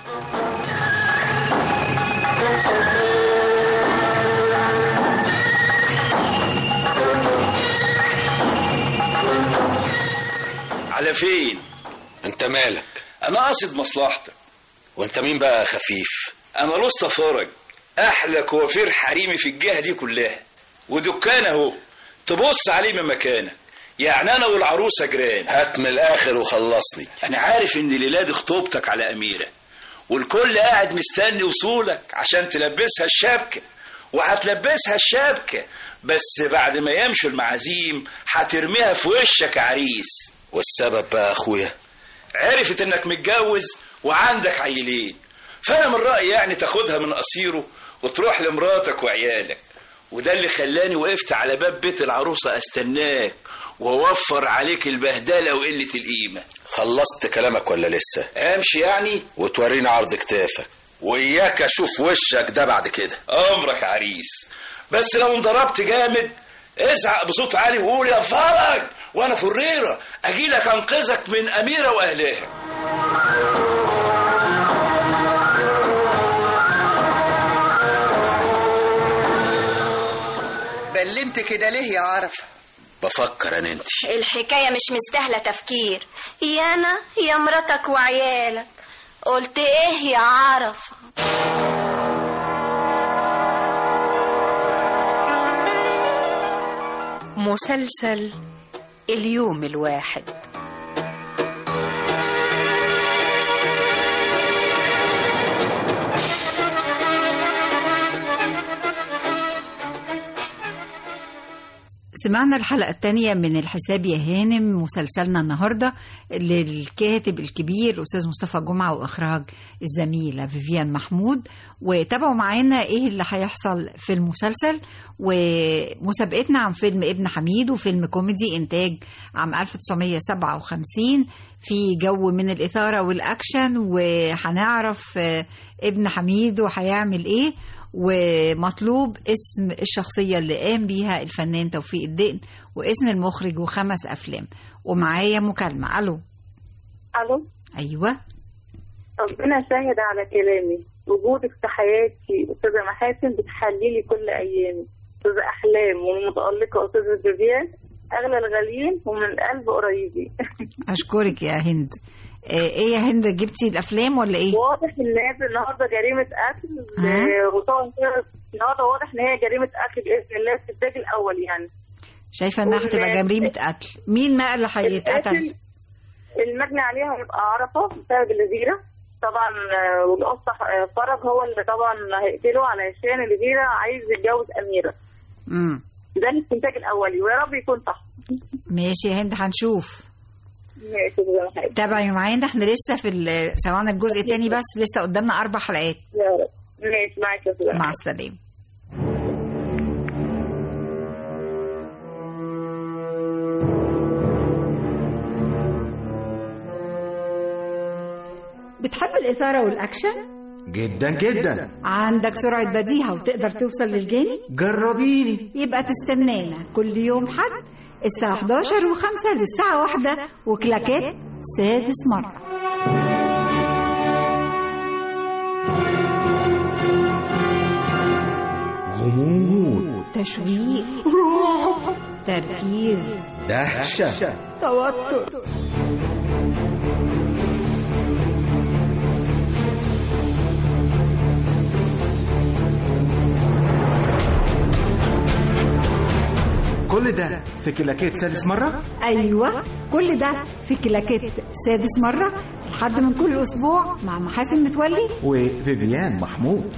على فين انت مالك انا قاصد مصلحتك وانت مين بقى يا خفيف انا لسه فرج احلى كوافير حريمي في الجهه دي كلها ودكان اهو تبص عليه من مكانك يعني انا والعروسه جيران هات من الاخر وخلصني انا عارف ان الليله دي خطوبتك على اميره والكل قاعد مستني وصولك عشان تلبسها الشبكه وهتلبسها الشبكه بس بعد ما يمشوا المعازيم هترميها في وشك عريس والسبب بقى اخويا عرفت انك متجوز وعندك عيلين فانا من رايي يعني تاخدها من قصيره وتروح لمراتك وعيالك وده اللي خلاني وقفت على باب بيت العروسه استناك ووفر عليك البهدله وقله القيمه خلصت كلامك ولا لسه امشي يعني وتوريني عرض كتافك وإياك أشوف وشك ده بعد كده امرك عريس بس لو انضربت جامد ازعق بصوت عالي وقول يا فرج وانا فريره اجيلك انقذك من اميره واهلها بلمت كده ليه يا عرفة بفكر انا انت الحكاية مش مستاهلة تفكير يا أنا يا مراتك وعيالك قلت إيه يا عرفة مسلسل اليوم الواحد سمعنا الحلقة الثانية من الحساب يا هانم مسلسلنا النهاردة للكاتب الكبير أستاذ مصطفى جمعة وإخراج الزميلة فيفيان محمود وتابعوا معانا إيه اللي هيحصل في المسلسل ومسابقتنا عن فيلم ابن حميد وفيلم كوميدي إنتاج عام 1957 في جو من الإثارة والأكشن وهنعرف آه، ابن حميد وهيعمل إيه ومطلوب اسم الشخصية اللي قام بيها الفنان توفيق الدقن واسم المخرج وخمس أفلام ومعايا مكالمة ألو الو أيوة ربنا شاهد على كلامي وجودك في حياتي استاذه محاسن بتحلي لي كل ايامي استاذه احلام والمتالقه استاذه فيفيان اغلى الغاليين ومن القلب قريبين أشكرك يا هند آه، إيه يا هند جبتي الأفلام ولا إيه؟ واضح ان هي النهارده جريمه قتل ها؟ آه، وطبعا كده النهارده واضح ان هي جريمه قتل باذن الله في الدرج الاول يعني شايفة إنها هتبقى وال- جريمة قتل مين ما اللي هيتقتل؟ القاتل المجني عليها هيبقى عرفه بسبب الجزيره طبعا آه، والقصه آه، فرج هو اللي طبعا هيقتله علشان الجزيره عايز يتجوز اميره مم. ده الاستنتاج الاولي ويا رب يكون صح ماشي يا هند هنشوف ماشي يا حبيبي تابعي معانا احنا لسه في ال- سمعنا الجزء الثاني بس لسه قدامنا اربع حلقات يا رب ماشي معاك يا استاذ مع السلامه بتحب الإثارة والأكشن؟ جدا جدا عندك سرعة بديهة وتقدر توصل للجاني؟ جربيني يبقى تستنانا كل يوم حد الساعة 11 و5 للساعة 1 وكلاكات سادس مرة غموض تشويق تركيز دهشة توتر كل ده في كلاكيت سادس مرة أيوة كل ده في كلاكات سادس مرة لحد من كل أسبوع مع محاسن متولي وفيفيان محمود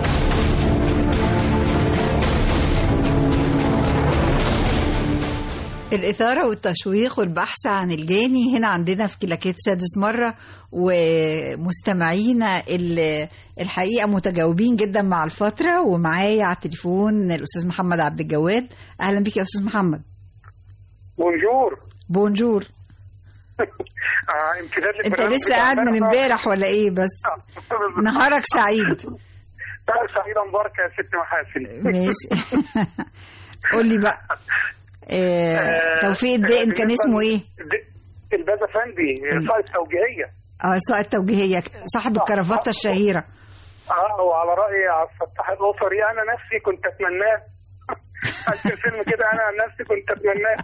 الإثارة والتشويق والبحث عن الجاني هنا عندنا في كلاكيت سادس مرة ومستمعينا اللي الحقيقة متجاوبين جدا مع الفترة ومعايا على التليفون الأستاذ محمد عبد الجواد أهلا بك يا أستاذ محمد بونجور بونجور آه امتداد أنت للبرنامج لسه بتاع قاعد من امبارح. امبارح ولا إيه بس نهارك سعيد نهار سعيدة مباركة يا ست محاسن ماشي قول لي بقى آه، توفيق الدقن كان اسمه ايه؟ الباز افندي صايد توجيهية اه سائق التوجيهية صاحب الكرافتة الشهيرة اه وعلى رأي عبد الفتاح الأسري أنا نفسي كنت أتمناه أكتب فيلم كده أنا عن نفسي كنت أتمناه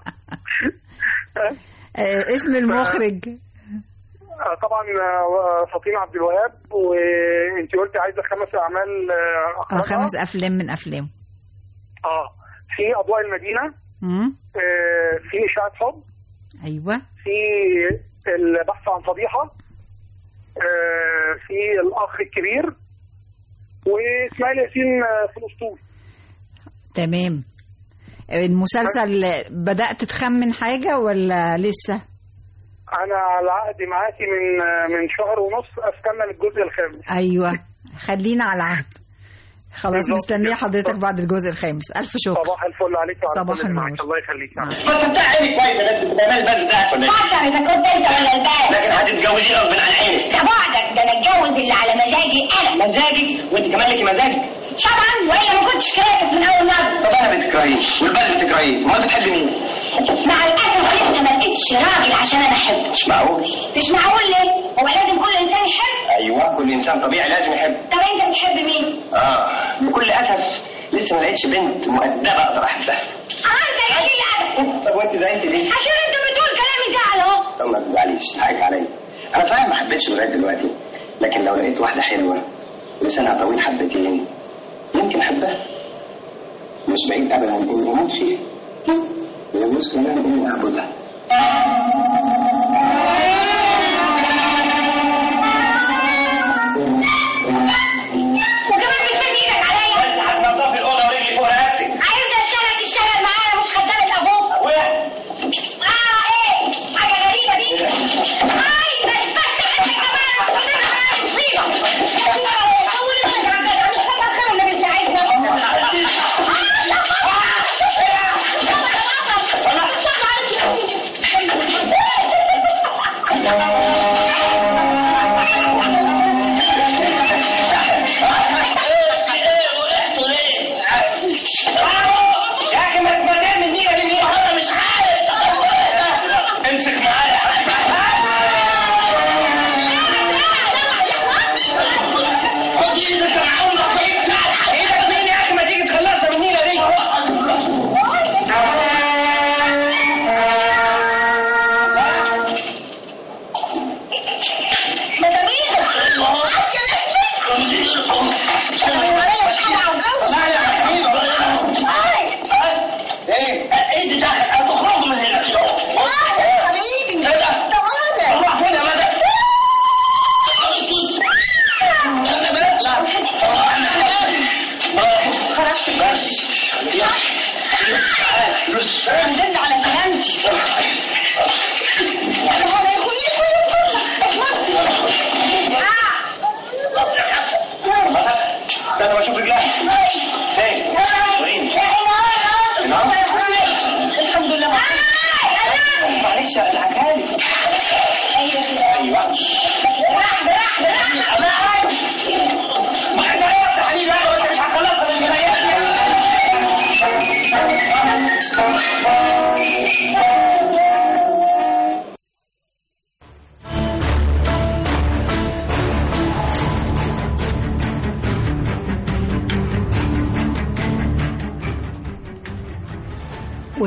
آه، اسم المخرج آه، طبعا آه، فاطمة عبد الوهاب وانت قلتي عايزة خمس أعمال آه، اه أخرجها. خمس افلام من افلامه اه في أضواء المدينة مم. آه، في إشاعة حب ايوه في البحث عن فضيحة آه، في الأخ الكبير وإسماعيل ياسين آه، في الأسطول تمام المسلسل بدأت تخمن حاجة ولا لسه؟ أنا على عقد معاكي من آه، من شهر ونص أستنى للجزء الخامس ايوه خلينا على العهد خلاص بالظبط مستنيه حضرتك بعد الجزء الخامس الف شكر صباح الفل عليك وعلى صباح كل اللي معاك. النور. الله يخليك كنت بتاع عيني كويس يا بنت بتعمل البدل بتاعك ولا ايه؟ فكر اذا كنت انت ولا الباب لكن هتتجوزيه غصب عن عينك ده بعدك ده انا اتجوز اللي على مزاجي انا مزاجك وانت كمان لك مزاجك طبعا والا ما كنتش كاتب من اول مره طب انا بتكرهيه والبدل بتكرهيه امال بتحبي مين؟ مع الاسف لسه ما لقيتش راجل عشان انا احبه مش معقول مش معقول ليه هو لازم كل انسان يحب ايوه كل انسان طبيعي لازم يحب طب انت بتحب مين اه بكل اسف لسه ما لقيتش بنت مؤدبه اقدر احبها انت قليل طب وانت زعلت ليه؟ عشان انت بتقول كلام يزعل اهو طب ما تزعليش حقك عليا انا صحيح ما حبيتش لغايه دلوقتي لكن لو لقيت واحده حلوه ولسانها طويل حبتين يمكن احبها مش بعيد ابدا اني اموت فيها يجوز كمان اني اعبدها وكمان بتمد ايدك عليا انت هتنضفي الاوضه ورجلي فوق رقبتك عايز اشتغل تشتغل معانا مش خدامة ابوك ابويا اه ايه حاجه غريبه دي اي بس بس انت كمان مصيبه طول بالك على كده مش فاكر خير اللي بيساعدنا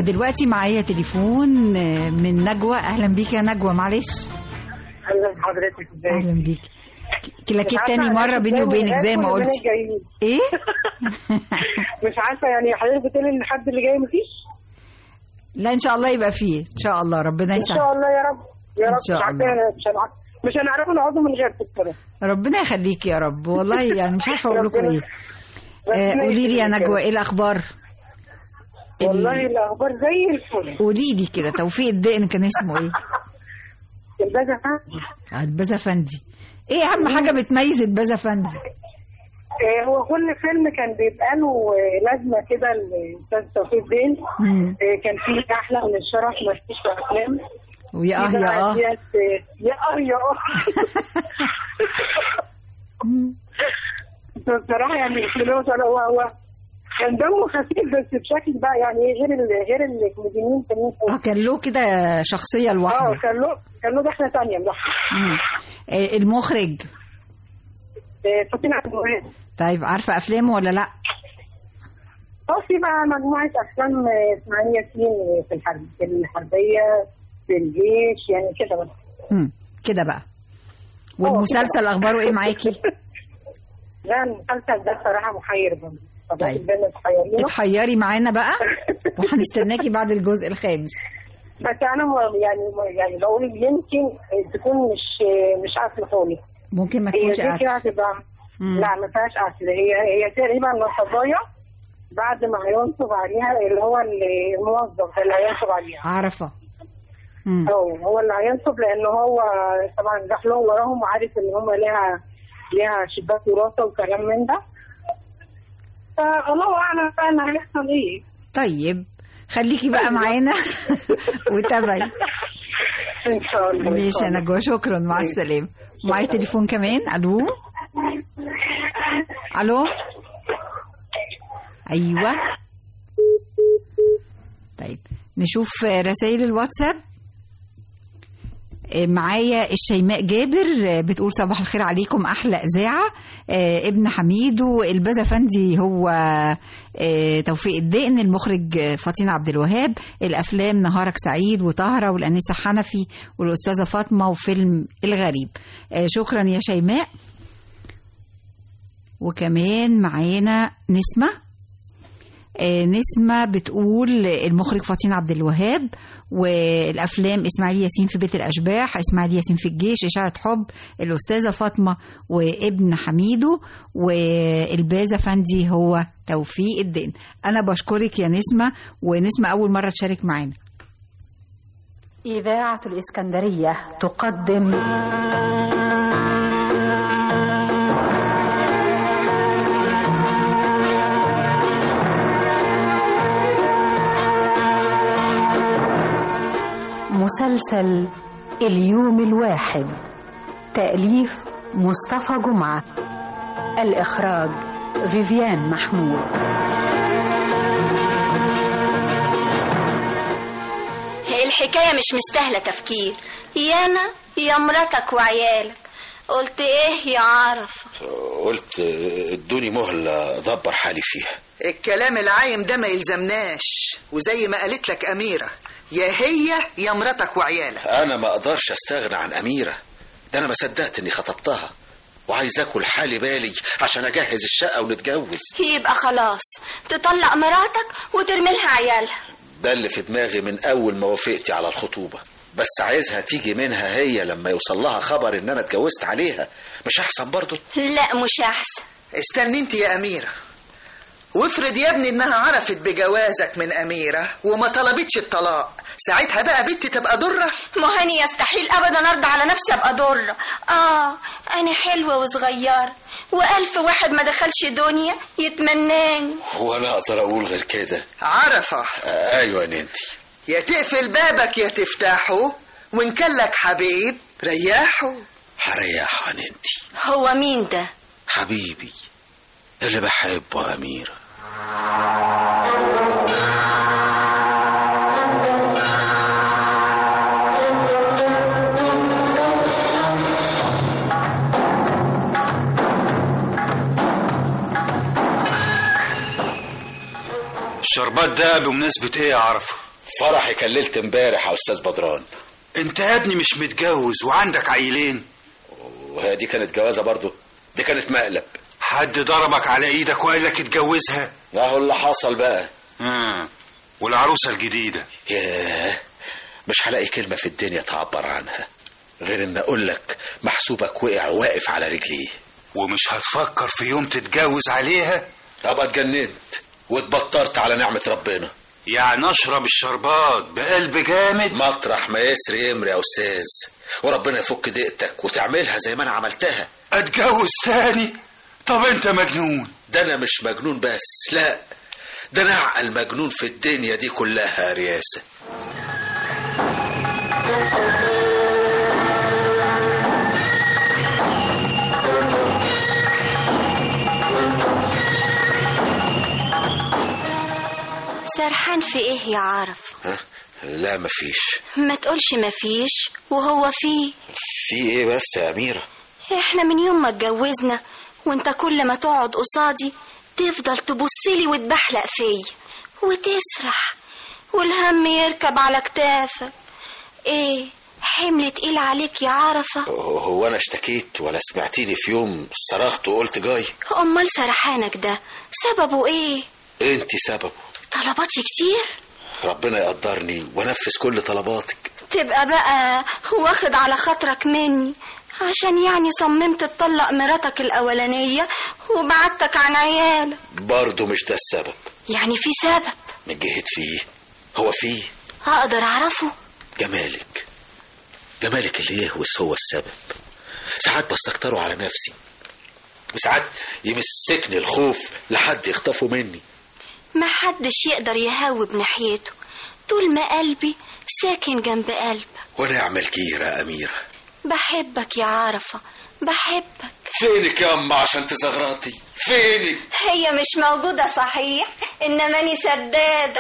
ودلوقتي معايا تليفون آه، من نجوى اهلا بيك يا نجوى معلش اهلا بحضرتك ازيك اهلا بيك كلاكيت تاني مره بيني وبينك زي ما قلت ايه مش عارفه يعني حضرتك بتقولي ان الحد اللي جاي مفيش لا ان شاء الله يبقى فيه ان شاء الله ربنا ان يسعدك شاء الله يا رب يا إن رب شاء مش عارفه الله. مش هنعرف مش هنعرف نقعد من غير كده ربنا يخليك يا رب والله يعني مش عارفه اقول لكم ايه آه، ربنا قولي لي يا يخليك يا نجوى رب. ايه الاخبار والله الاخبار زي الفل قولي لي كده توفيق الدقن كان اسمه ايه البازا آه، البازا فندي ايه اهم حاجه بتميز البازا فندي آه، هو كل فيلم كان بيبقى له آه، لازمه كده الاستاذ توفيق الدين مم. آه، كان في احلى من الشرف ما فيش في افلام ويا اه في يا بقى اه ديت، آه، يا اه يا اه بصراحه يعني الفلوس هو هو كان دمه خفيف بس بشكل بقى يعني إيه غير ال- غير الكوميديين التانيين اه كان له كده شخصيه لوحده اه كان له كان له دخله ثانيه لوحده مم. آه، المخرج آه، فاطمه عبد الوهاب طيب عارفه افلامه ولا لا اه في بقى مجموعه افلام آه، اسماعيل ياسين في الحرب في الحربيه في الجيش يعني كده بس مم. كده بقى والمسلسل اخباره ايه معاكي لا المسلسل ده صراحه محير برضه طيب. البنا تحيرينه اتحيري معانا بقى وهنستناكي بعد الجزء الخامس بس انا م- يعني يعني بقول يمكن تكون مش مش عارفه خالص ممكن ما هي تكونش دي عارفه كده هتبقى مم. لا ما فيهاش اصل هي هي تقريبا نصبايا بعد ما هينصب عليها اللي هو الموظف اللي هينصب عليها عارفه مم. هو هو اللي هينصب لان هو طبعا راح له وراهم وعارف ان هم ليها ليها شباك وراثه وكلام من ده فالله اعلم بقى اللي هيحصل ايه طيب خليكي بقى معانا وتابعي ان شاء الله إن ماشي شاء يا الله. نجوى شكرا مع السلامه معايا تليفون كمان الو الو ايوه طيب نشوف رسائل الواتساب معايا الشيماء جابر بتقول صباح الخير عليكم احلى اذاعه آه، ابن حميدو البازا فندي هو آه، توفيق الدقن المخرج آه، فاطين عبد الوهاب الافلام نهارك سعيد وطهره والانسه حنفي والاستاذه فاطمه وفيلم الغريب آه، شكرا يا شيماء وكمان معانا نسمه آه، نسمة بتقول المخرج فاطين عبد الوهاب والأفلام إسماعيل ياسين في بيت الأشباح إسماعيل ياسين في الجيش إشاعة حب الأستاذة فاطمة وابن حميدو والبازا فندي هو توفيق الدين أنا بشكرك يا نسمة ونسمة أول مرة تشارك معانا إذاعة الإسكندرية تقدم مسلسل اليوم الواحد تأليف مصطفى جمعة الإخراج فيفيان محمود الحكاية مش مستاهلة تفكير يا أنا يا مراتك وعيالك قلت إيه يا عرف قلت ادوني مهلة ادبر حالي فيها الكلام العايم ده ما يلزمناش وزي ما قالت لك أميرة يا هي يا مراتك وعيالك انا ما اقدرش استغنى عن اميرة ده انا ما صدقت اني خطبتها وعايز اكل حالي بالي عشان اجهز الشقة ونتجوز يبقى خلاص تطلق مراتك وترمي لها عيالها ده اللي في دماغي من اول ما وافقتي على الخطوبة بس عايزها تيجي منها هي لما يوصل لها خبر ان انا اتجوزت عليها مش احسن برضه لا مش أحسن استني انت يا أميرة وافرض يا ابني انها عرفت بجوازك من أميرة وما طلبتش الطلاق ساعتها بقى بنتي تبقى ضرة ما هاني يستحيل ابدا ارضى على نفسي ابقى ضره اه انا حلوه وصغيره والف واحد ما دخلش دنيا يتمناني هو انا اقدر اقول غير كده عرفة آه ايوه يا ننتي يا تقفل بابك يا تفتحه وإن كان لك حبيب ريحه هريحها ننتي هو مين ده حبيبي اللي بحبه أميرة الشربات ده بمناسبة ايه يا عرفة؟ فرحي كان ليله امبارح يا استاذ بدران انت يا ابني مش متجوز وعندك عيلين وهي دي كانت جوازه برضه دي كانت مقلب حد ضربك على ايدك وقال لك اتجوزها اهو اللي حصل بقى آه. والعروسه الجديده ياه مش هلاقي كلمه في الدنيا تعبر عنها غير ان اقول لك محسوبك وقع واقف على رجليه ومش هتفكر في يوم تتجوز عليها ابقى اتجننت واتبطرت على نعمه ربنا يعني اشرب الشربات بقلب جامد مطرح ما يسري امري يا استاذ وربنا يفك ضيقتك وتعملها زي ما انا عملتها اتجوز تاني طب انت مجنون ده انا مش مجنون بس لا ده انا اعقل مجنون في الدنيا دي كلها يا رياسه سرحان في ايه يا عرف ها لا مفيش ما تقولش مفيش وهو فيه في ايه بس يا اميره احنا من يوم ما اتجوزنا وانت كل ما تقعد قصادي تفضل تبصلي وتبحلق فيا وتسرح والهم يركب على كتافك ايه حمل تقيل عليك يا عرفة هو انا اشتكيت ولا سمعتيني في يوم صرخت وقلت جاي امال سرحانك ده سببه ايه انت سببه طلباتي كتير ربنا يقدرني وانفذ كل طلباتك تبقى بقى واخد على خاطرك مني عشان يعني صممت تطلق مراتك الأولانية وبعدتك عن عيالك برضه مش ده السبب يعني في سبب من جهة فيه هو فيه أقدر أعرفه جمالك جمالك اللي يهوس هو السبب ساعات بستكتره على نفسي وساعات يمسكني الخوف لحد يخطفه مني ما حدش يقدر يهاوب ناحيته طول ما قلبي ساكن جنب قلبك وانا اعمل كيرة يا اميرة بحبك يا عرفة بحبك فينك يا اما عشان تزغرطي فينك هي مش موجودة صحيح إنما أني سدادة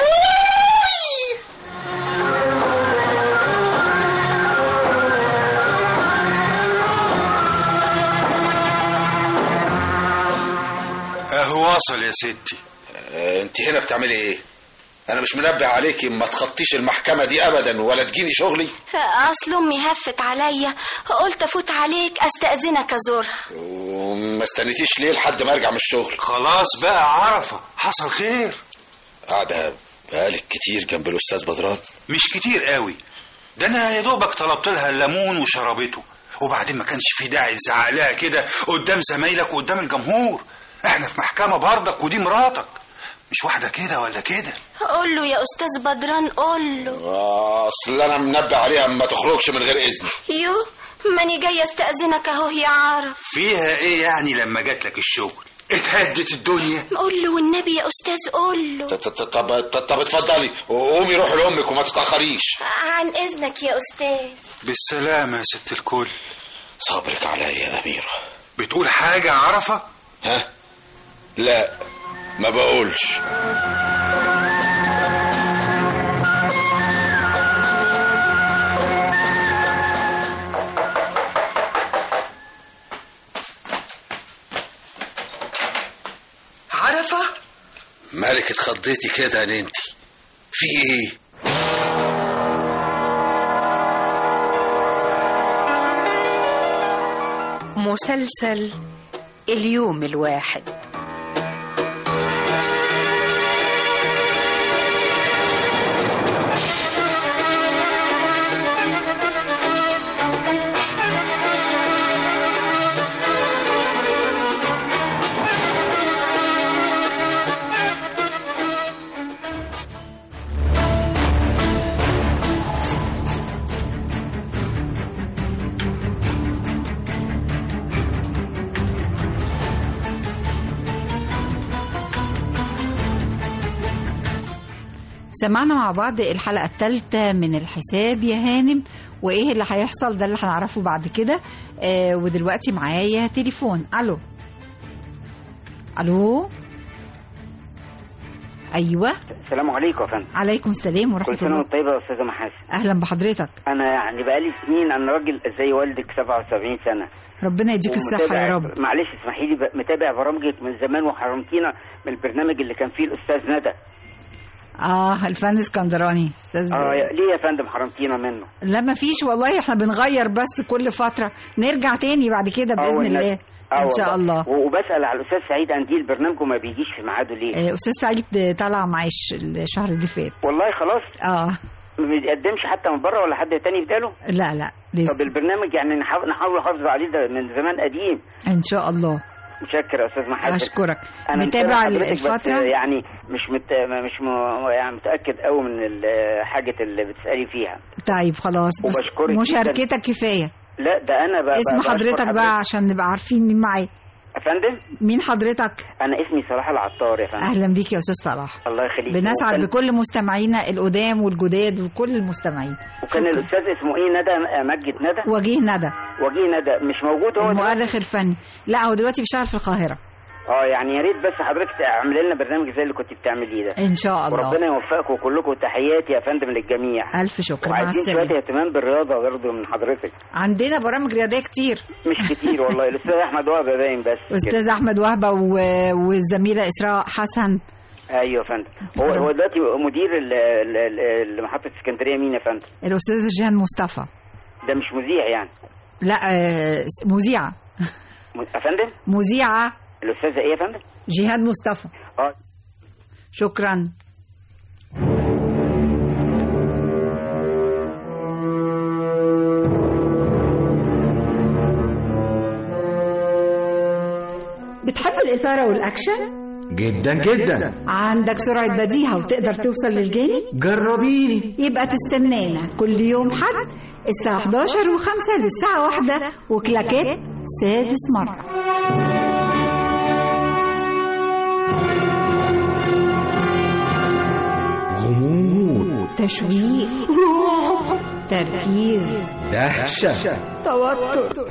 اهو وصل يا ستي آه، انت هنا بتعملي ايه انا مش منبه عليكي ما تخطيش المحكمة دي ابدا ولا تجيني شغلي أصل أمي هفت عليا قلت أفوت عليك أستأذنك أزورها وما استنيتيش ليه لحد ما ارجع من الشغل خلاص بقى عرفة حصل خير قاعدة بقالك كتير جنب الاستاذ بدران مش كتير قوي ده انا يا دوبك طلبت لها الليمون وشربته وبعدين ما كانش في داعي تزعق لها كده قدام زمايلك وقدام الجمهور احنا في محكمة برضك ودي مراتك مش واحدة كده ولا كده قول له يا أستاذ بدران قول له آه، اصل انا منبه عليها ما تخرجش من غير اذني يو ماني جاية أستأذنك أهو يا عرف فيها ايه يعني لما جات لك الشغل اتهدت الدنيا قول له والنبي يا أستاذ قول له ط- ط- طب طب طب اتفضلي قومي روحي لامك وما تتاخريش عن إذنك يا أستاذ بالسلامة يا ست الكل صبرك عليا يا اميره بتقول حاجة عرفة ها لا ما بقولش عرفة مالك اتخضيتي كده يا ننتي في ايه مسلسل اليوم الواحد سمعنا مع بعض الحلقة الثالثة من الحساب يا هانم وايه اللي هيحصل ده اللي هنعرفه بعد كده آه ودلوقتي معايا تليفون الو الو ايوه السلام عليكم يا فندم عليكم السلام ورحمة كل سنه الله وانت طيبه يا استاذه محاسن اهلا بحضرتك انا يعني بقالي سنين انا راجل زي والدك 77 سنه ربنا يديك الصحة ومتابع- يا رب معلش اسمحي لي ب- متابع برامجك من زمان وحرمتينا من البرنامج اللي كان فيه الاستاذ ندى اه الفن اسكندراني استاذ اه ليه يا فندم حرمتينا منه لا ما فيش والله احنا بنغير بس كل فتره نرجع تاني بعد كده آه، باذن والناس- الله آه ان شاء والله. الله و- وبسال على الاستاذ سعيد انديل برنامجه ما بيجيش في ميعاده ليه آه، استاذ سعيد طلع معاش الشهر اللي فات والله خلاص اه ما بيتقدمش حتى من بره ولا حد تاني يبداله لا لا لسه طب البرنامج يعني نحاول نحاول نحافظ عليه ده من زمان قديم ان شاء الله متشكر يا استاذ محمد اشكرك انا متابع متابع حضرتك بس الفتره يعني مش مت... مش م... يعني متاكد قوي من ال- حاجه اللي بتسالي فيها طيب خلاص بس وبشكرك مشاركتك كفايه لا ده انا بقى اسم بقى بشكر حضرتك بقى عشان نبقى عارفين مين معايا يا فندم مين حضرتك انا اسمي صلاح العطار يا فندم اهلا بيك يا استاذ صلاح الله يخليك بنسعد وكان- بكل مستمعينا القدام والجداد وكل المستمعين وكان الاستاذ اسمه ايه ندى مجد ندى وجيه ندى وجيه ندى مش موجود هو دلوقتي؟ المؤرخ الفني لا هو دلوقتي بيشتغل في القاهره اه يعني يا ريت بس حضرتك تعمل لنا برنامج زي اللي كنت بتعمليه ده ان شاء الله وربنا يوفقكم كلكم تحياتي يا فندم للجميع الف شكر مع وعايزين السلامه شويه اهتمام بالرياضه برضه من حضرتك عندنا برامج رياضيه كتير مش كتير والله الاستاذ احمد وهبه باين بس كده. استاذ احمد وهبه و- والزميله اسراء حسن ايوه يا فندم هو هو دلوقتي مدير ال- ال- ال- محطه اسكندريه مين يا فندم الاستاذ جيهان مصطفى ده مش مذيع يعني لا آه، مذيعه م- يا فندم مذيعه الاستاذه ايه يا فندم جهاد مصطفى اه شكرا بتحب الإثارة والأكشن؟ جدا جدا عندك سرعة بديهة وتقدر توصل للجاني؟ جربيني يبقى تستنانا كل يوم حد الساعة 11 و5 للساعة 1 وكلاكات سادس مرة غموض تشويق تركيز دهشة توتر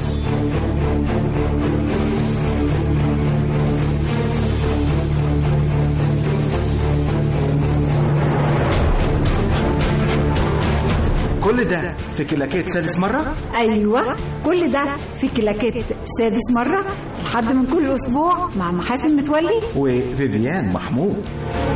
كل ده في كلاكيت سادس مرة ايوه كل ده في كلاكيت سادس مره لحد من كل اسبوع مع محاسن متولي وفيفيان محمود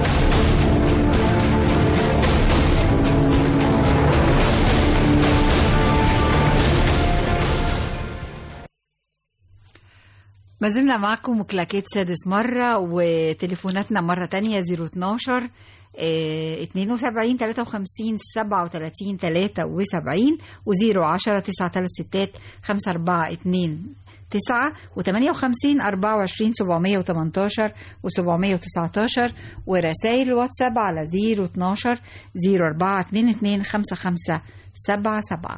ما زلنا معكم كلاكيت سادس مرة وتليفوناتنا مرة تانية 012 آه، 72 53 37 73 و010 936 542 9 و58 24 718 و719 ورسائل الواتساب على 012 04 22 55 77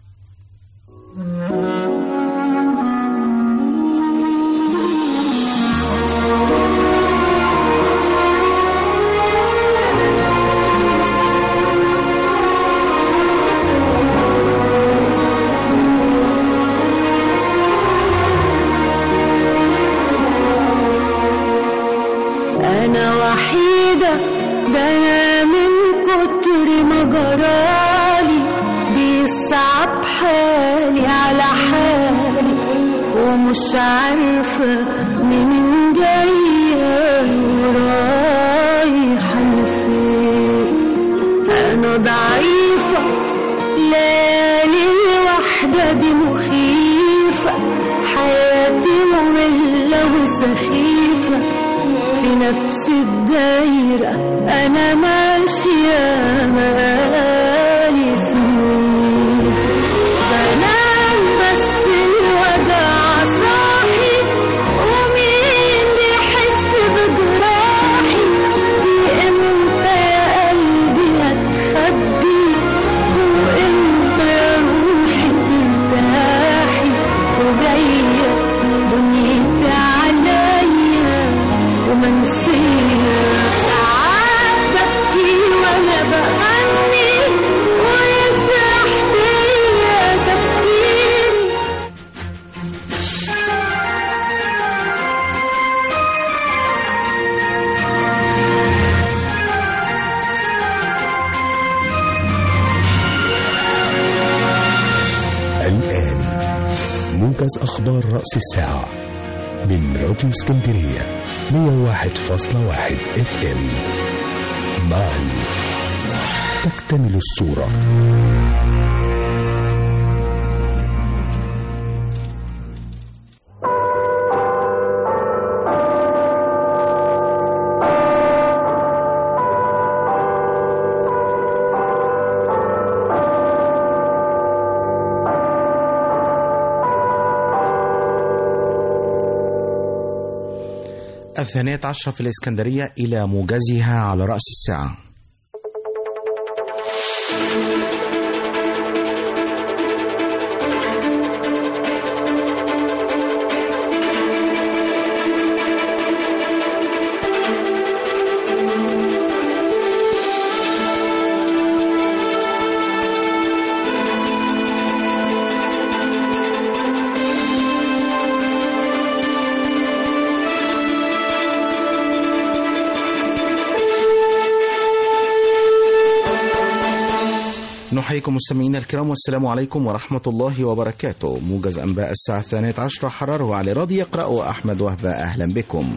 أنا وحيدة ده أنا من كتر ما جرالي بيصعب حالي على حالي ومش عارفة مين جاية ورايحة لفين أنا ضعيفة ليالي الوحدة دي مخيفة حياتي مملة وسخيفة في نفس الدايرة أنا ماشية مالي سنين بنام بس الوجع صاحي ومين بيحس بجراحي دي امتى يا قلبي هتخبي وامتى يا روحي ترتاحي وجاية دنيتي عليا ومنسية ساعات ببكي وانا بغني ويسرح بيا تفكيري الآن موجز أخبار رأس الساعة من راديو اسكندرية 101.1 اف ام معا تكتمل الصورة الثانية عشرة في الإسكندرية إلى موجزها على رأس الساعة نحييكم مستمعينا الكرام والسلام عليكم ورحمة الله وبركاته موجز أنباء الساعة الثانية عشرة حرره علي راضي يقرأه أحمد وهبة أهلا بكم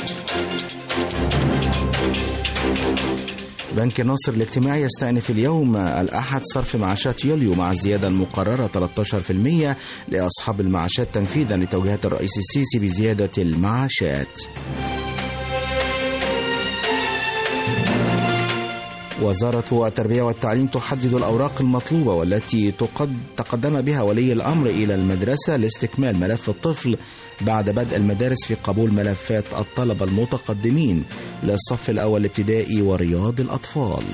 بنك الناصر الاجتماعي يستأنف اليوم الأحد صرف معاشات يوليو مع الزيادة المقررة 13% لأصحاب المعاشات تنفيذا لتوجيهات الرئيس السيسي بزيادة المعاشات وزارة التربية والتعليم تحدد الأوراق المطلوبة والتي تقد تقدم بها ولي الأمر إلى المدرسة لاستكمال ملف الطفل بعد بدء المدارس في قبول ملفات الطلبة المتقدمين للصف الأول الابتدائي ورياض الأطفال.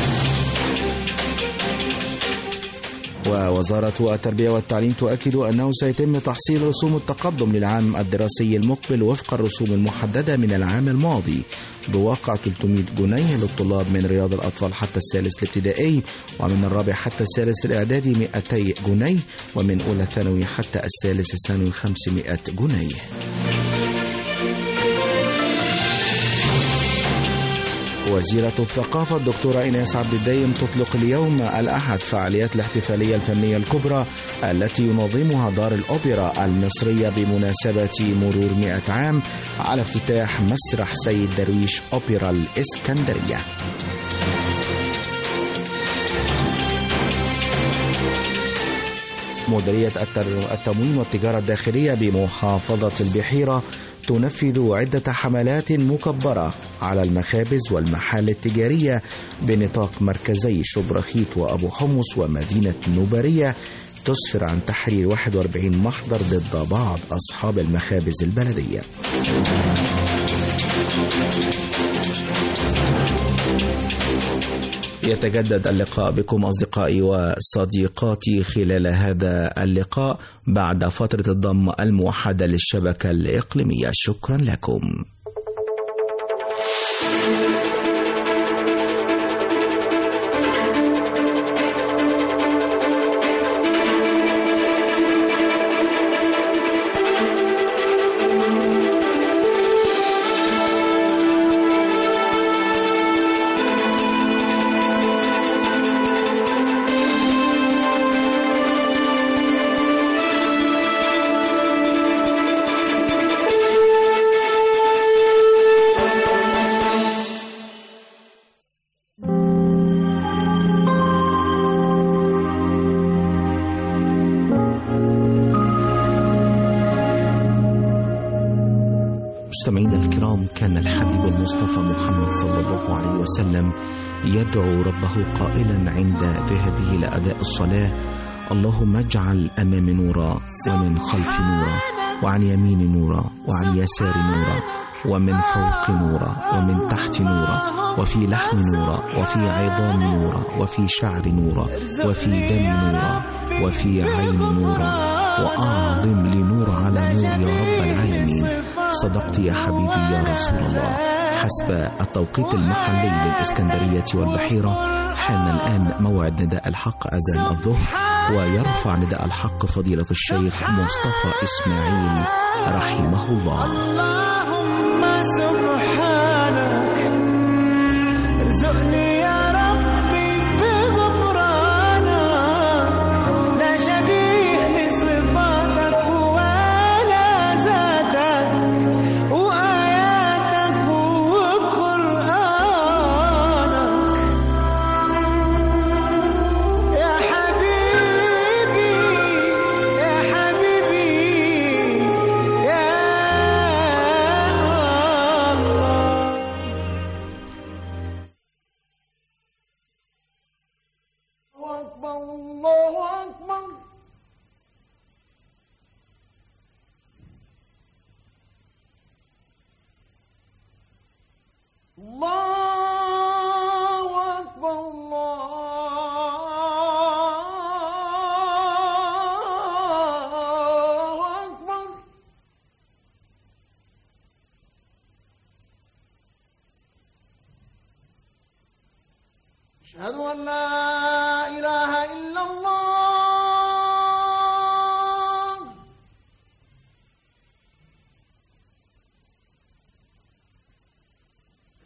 ووزارة التربية والتعليم تؤكد أنه سيتم تحصيل رسوم التقدم للعام الدراسي المقبل وفق الرسوم المحددة من العام الماضي بواقع 300 جنيه للطلاب من رياض الأطفال حتى الثالث الابتدائي ومن الرابع حتى الثالث الإعدادي 200 جنيه ومن أولى ثانوي حتى الثالث الثانوي 500 جنيه وزيرة الثقافة الدكتورة إيناس عبد الدايم تطلق اليوم الأحد فعاليات الاحتفالية الفنية الكبرى التي ينظمها دار الأوبرا المصرية بمناسبة مرور 100 عام على افتتاح مسرح سيد درويش أوبرا الإسكندرية مديرية التموين والتجارة الداخلية بمحافظة البحيرة تنفذ عدة حملات مكبرة على المخابز والمحال التجارية بنطاق مركزي شبرخيت وأبو حمص ومدينة نوبارية تسفر عن تحرير 41 محضر ضد بعض أصحاب المخابز البلدية يتجدد اللقاء بكم أصدقائي وصديقاتي خلال هذا اللقاء بعد فترة الضم الموحدة للشبكة الإقليمية شكرا لكم مستمعينا الكرام كان الحبيب المصطفى محمد صلى الله عليه وسلم يدعو ربه قائلا عند ذهابه لأداء الصلاة اللهم اجعل أمام نورا ومن خلف نورا وعن يمين نورا وعن يسار نورا ومن فوق نورا ومن تحت نورا وفي لحم نورا وفي عظام نورا وفي شعر نورا وفي دم نورا وفي عين نورا وأعظم لنور على نور يا رب العالمين صدقت يا حبيبي يا رسول الله حسب التوقيت المحلي للإسكندرية والبحيرة حان الآن موعد نداء الحق أذان الظهر ويرفع نداء الحق فضيلة الشيخ مصطفى إسماعيل رحمه الله اللهم سبحانك ارزقني يا ربي بغفرانك لا شبيه لصفاتك ولا ذاتك وآياتك وقرآنك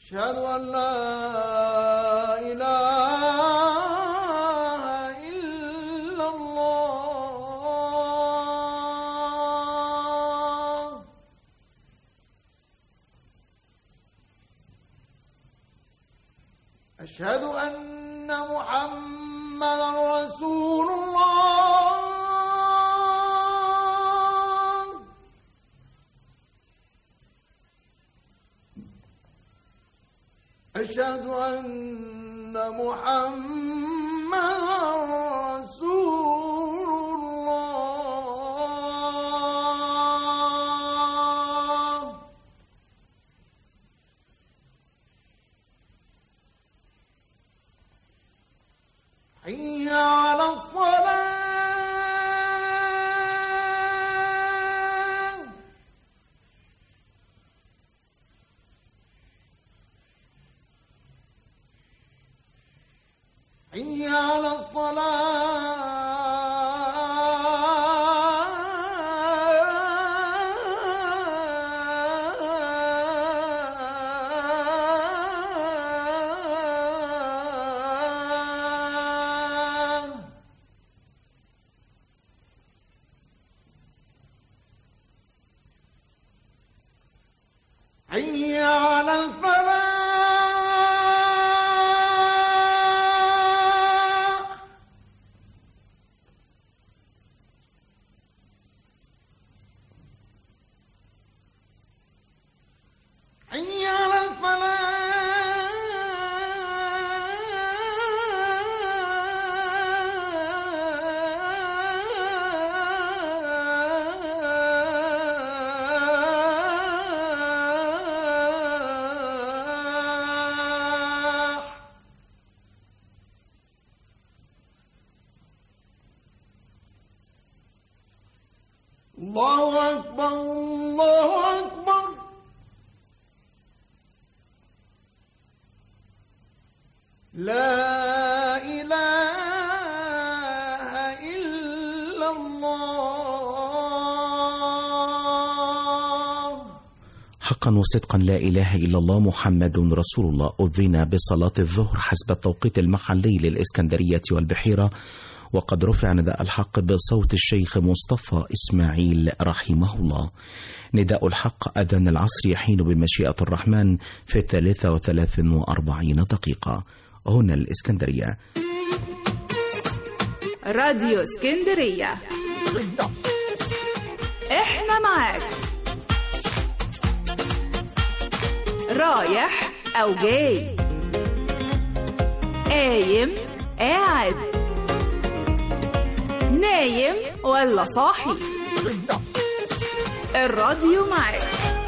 أشهد أن لا إله إلا الله أشهد أن محمدا رسول الله أشهد أن محمدا رسول الله حي على الصلاة حي على الصلاة حي على الفلاح حي على الفلاح الله أكبر الله أكبر لا إله إلا الله حقا وصدقا لا إله إلا الله محمد رسول الله أذن بصلاة الظهر حسب التوقيت المحلي للإسكندرية والبحيرة وقد رفع نداء الحق بصوت الشيخ مصطفى إسماعيل رحمه الله نداء الحق أذان العصر يحين بمشيئة الرحمن في الثالثة وثلاث وأربعين دقيقة هنا الإسكندرية راديو اسكندرية احنا معاك رايح او جاي قايم قاعد نايم ولا صاحي الراديو معاك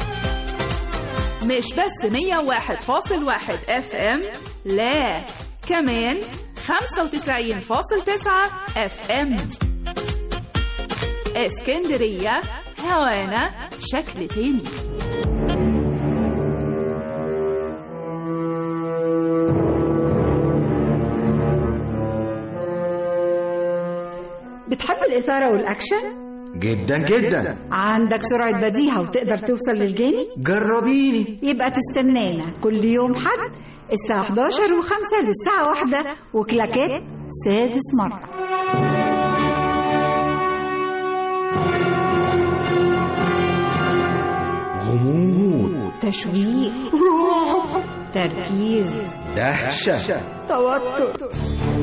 مش بس 101.1 اف ام لا كمان 95.9 اف ام اسكندرية هوانا شكل تاني بتحب الإثارة والأكشن؟ جدا جدا عندك سرعة بديهة وتقدر توصل للجاني؟ جربيني يبقى تستنانا كل يوم حد الساعة 11 و5 للساعة واحدة وكلاكات سادس مرة غموض تشويق تركيز دهشة توتر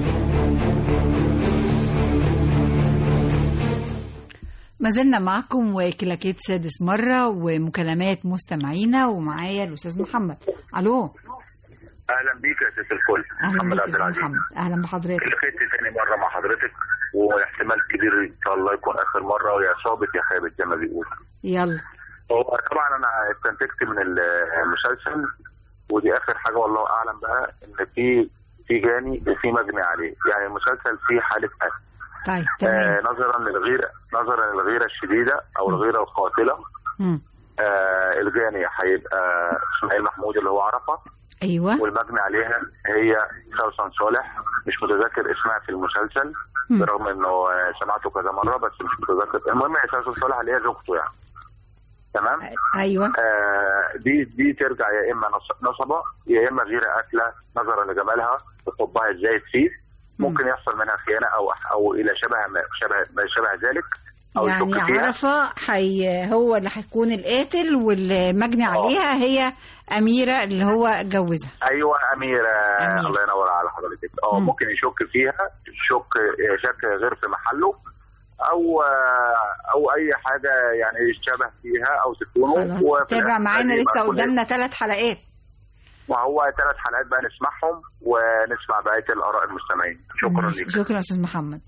ما زلنا معكم وكلاكيت سادس مرة ومكالمات مستمعينا ومعايا الأستاذ محمد ألو اهلا بيك يا ست الكل أهلا محمد بك عبد يا أستاذ العزيز محمد أهلا بحضرتك لقيت تاني مره مع حضرتك واحتمال كبير ان شاء الله يكون اخر مره ويا صابت يا خابت زي ما بيقولوا يلا هو طبعا انا استنتجت من المسلسل ودي اخر حاجه والله اعلم بقى ان في في جاني وفي مجني عليه يعني المسلسل فيه حاله قتل طيب آه تمام نظرا للغيره نظرا للغيره الشديده او الغيره القاتله مم. آه الجاني هيبقى اسماعيل محمود اللي هو عرفه أيوة والمجني عليها هي سوسن صالح مش متذكر اسمها في المسلسل مم. برغم انه آه، سمعته كذا مره بس مش متذكر المهم هي سوسن صالح اللي هي زوجته يعني تمام ايوه آه دي دي ترجع يا اما نص- نصبه يا اما غير قاتله نظرا لجمالها وحبها الزايد فيه ممكن يحصل منها خيانه او او الى شبه ما شبه ما شبه ذلك او يعني يشك فيها عرفة حي هو اللي هيكون القاتل والمجني عليها هي أميرة اللي هو جوزها ايوه اميره, أميرة. الله ينور على حضرتك اه مم. ممكن يشك فيها شك شك غير في محله او او اي حاجه يعني يشتبه فيها او تكونه خلاص وفي تابع الآخر معانا يبقى لسه كل- قدامنا ثلاث حلقات وهو ثلاث حلقات بقى نسمعهم ونسمع بقيه الاراء المستمعين شكرا ماشي. لك شكرا أستاذ محمد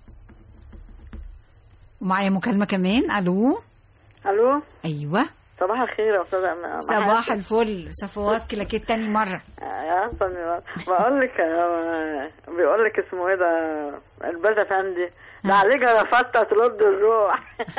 ومعايا مكالمة كمان ألو الو أيوه صباح الخير يا استاذه م- صباح محاسن. الفل صفوات كلاكيت تاني مرة يا فندم بقول لك بيقول لك اسمه ايه ده الباشا افندي ده عليك رفضت ترد الروح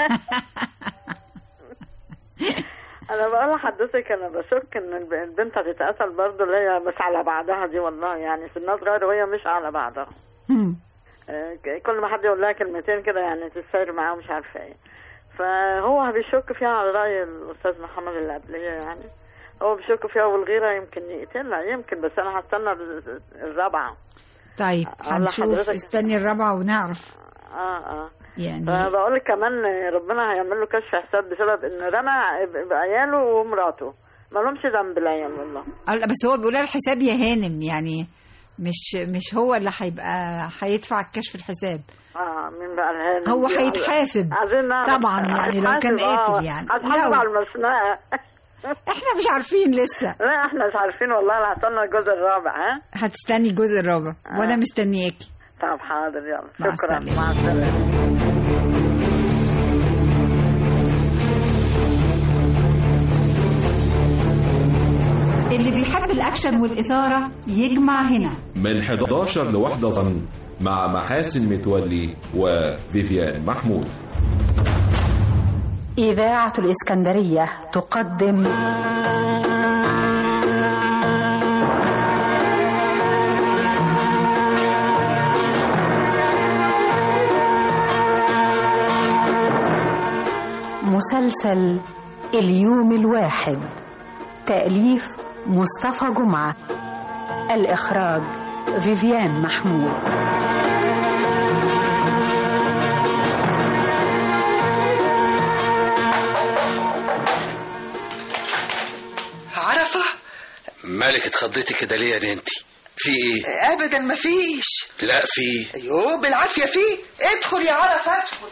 انا بقول لحضرتك انا بشك ان الب- البنت هتتقتل برضه اللي هي مش على بعضها دي والله يعني في الناس غير وهي مش على بعضها آه، ك- كل ما حد يقول لها كلمتين كده يعني تتساير معاه مش عارفه ايه فهو بيشك فيها على راي الاستاذ محمد اللي قبليه يعني هو بيشك فيها والغيره يمكن يقتلها يمكن بس انا هستنى ال- الرابعه طيب الله هنشوف حضرتك. استني الرابعة ونعرف اه اه يعني فبقول لك كمان ربنا هيعمل له كشف حساب بسبب ان رمى ب- بعياله ومراته ما لهمش ذنب العيال والله آه، لا، بس هو بيقول لها الحساب يا هانم يعني مش مش هو اللي هيبقى هيدفع الكشف الحساب اه مين بقى الهانم هو دي؟ هيتحاسب. عايزين نعرف. طبعاً يعني لو كان هيتحاسب، آه. قاتل يعني. هيتحاسب لو. على المشنقه احنا مش عارفين لسه لا احنا مش عارفين والله انا هستنى الجزء الرابع ها هتستني الجزء الرابع وانا مستنياكي طب حاضر يلا مع شكرا السلامة. مع السلامه اللي بيحب الاكشن والاثاره يجمع هنا من 11 لواحدة ظن مع محاسن متولي وفيفيان محمود إذاعة الإسكندرية تقدم مسلسل اليوم الواحد تأليف مصطفى جمعة الإخراج فيفيان محمود عرفة مالك اتخضيتي كده ليه يا ننتي في ايه ابدا مفيش لا في ايوه بالعافيه فيه ادخل يا عرفة ادخل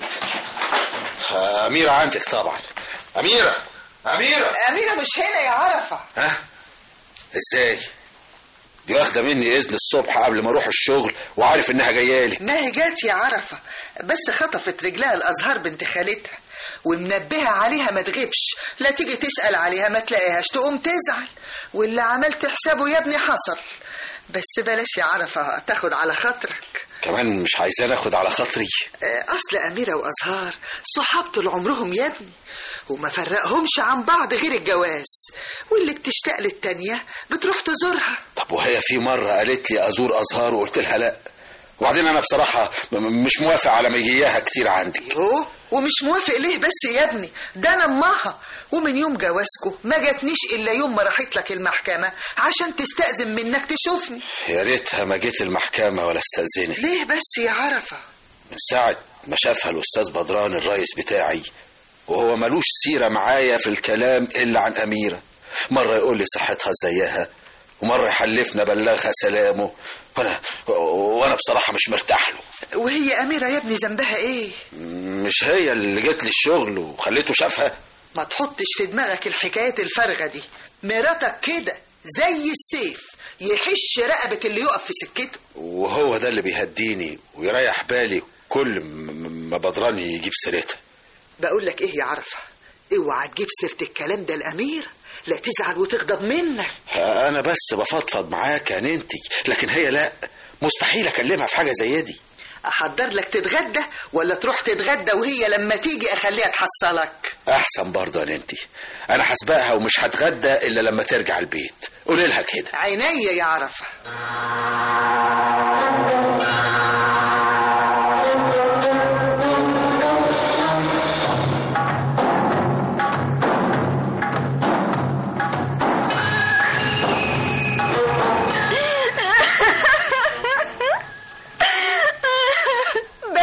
أميرة عندك طبعا أميرة أميرة اميره مش هنا يا عرفة ها ازاي دي واخدة مني إذن الصبح قبل ما أروح الشغل وعارف إنها جاية لي ما هي جات يا عرفة بس خطفت رجلها الازهار بنت خالتها ومنبهة عليها ما تغيبش لا تيجي تسأل عليها ما تلاقيهاش تقوم تزعل واللي عملت حسابه يا ابني حصل بس بلاش يا عرفة تاخد على خاطرك كمان مش عايزاني أخد على خاطري آه، أصل أميرة وأزهار صحاب طول عمرهم يا ابني وما فرقهمش عن بعض غير الجواز واللي بتشتاق للتانية بتروح تزورها طب وهي في مرة قالت لي أزور أزهار وقلت لها لأ وبعدين أنا بصراحة م- م- مش موافق على مجياها كتير عندي يوه ومش موافق ليه بس يا ابني ده انا امها ومن يوم جوازكو ما جاتنيش الا يوم ما راحت لك المحكمه عشان تستأذن منك تشوفني يا ريتها ما جيت المحكمة ولا استأذنت ليه بس يا عرفه من ساعة ما شافها الأستاذ بدران الرئيس بتاعي وهو ملوش سيرة معايا في الكلام إلا عن أميرة مرة يقول لي صحتها زيها ومرة يحلفنا بلغها سلامه وأنا وأنا بصراحة مش مرتاح له وهي اميره يا ابني ذنبها ايه مش هي اللي جت لي الشغل وخليته شافها ما تحطش في دماغك الحكايات الفارغه دي مراتك كده زي السيف يحش رقبه اللي يقف في سكته وهو ده اللي بيهديني ويريح بالي كل م- ما بدران يجيب سيرتها بقول لك ايه يا عرفه اوعى تجيب سيره الكلام ده الاميره لا تزعل وتغضب منك أنا بس بفضفض معاك يا ننتي لكن هي لا مستحيل أكلمها في حاجة زي دي احضر لك تتغدى ولا تروح تتغدى وهي لما تيجي اخليها تحصلك احسن برضه يا ننتي انا هسبقها ومش هتغدى الا لما ترجع البيت قولي لها كده عينيا يا عرفه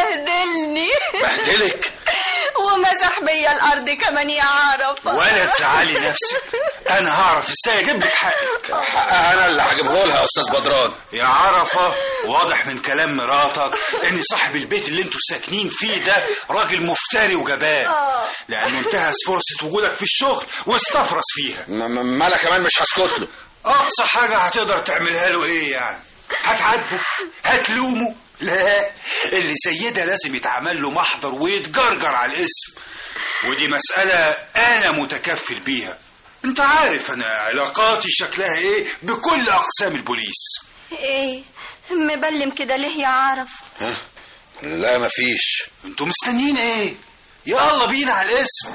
بهدلني بهدلك ومسح بيا الارض كمان يا عرفه ولا تزعلي نفسك انا هعرف ازاي اجيب لك حقك حقها انا اللي هجيبه لها يا استاذ بدران يا عرفه واضح من كلام مراتك ان صاحب البيت اللي انتوا ساكنين فيه ده راجل مفتري وجبان آه. لانه انتهز فرصه وجودك في الشغل واستفرس فيها ما انا كمان مش هسكت له اقصى حاجه هتقدر تعملها له ايه يعني هتعاتبه هتلومه لا اللي زي ده لازم يتعمل له محضر ويتجرجر على الاسم ودي مسألة أنا متكفل بيها أنت عارف أنا علاقاتي شكلها إيه بكل أقسام البوليس ايه مبلم كده ليه يا عرف ها لا مفيش أنتوا مستنيين إيه يلا بينا على الاسم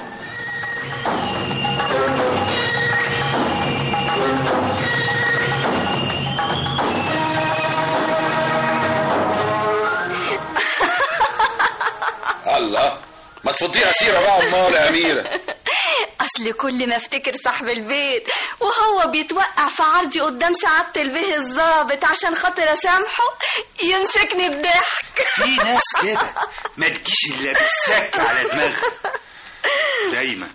الله ما تفضيها سيرة بقى امال يا أميرة اصل كل ما افتكر صاحب البيت وهو بيتوقع في عرضي قدام سعادة البيه الظابط عشان خاطر اسامحه يمسكني الضحك في ناس كده ما تجيش إلا بالسك على دماغها دايما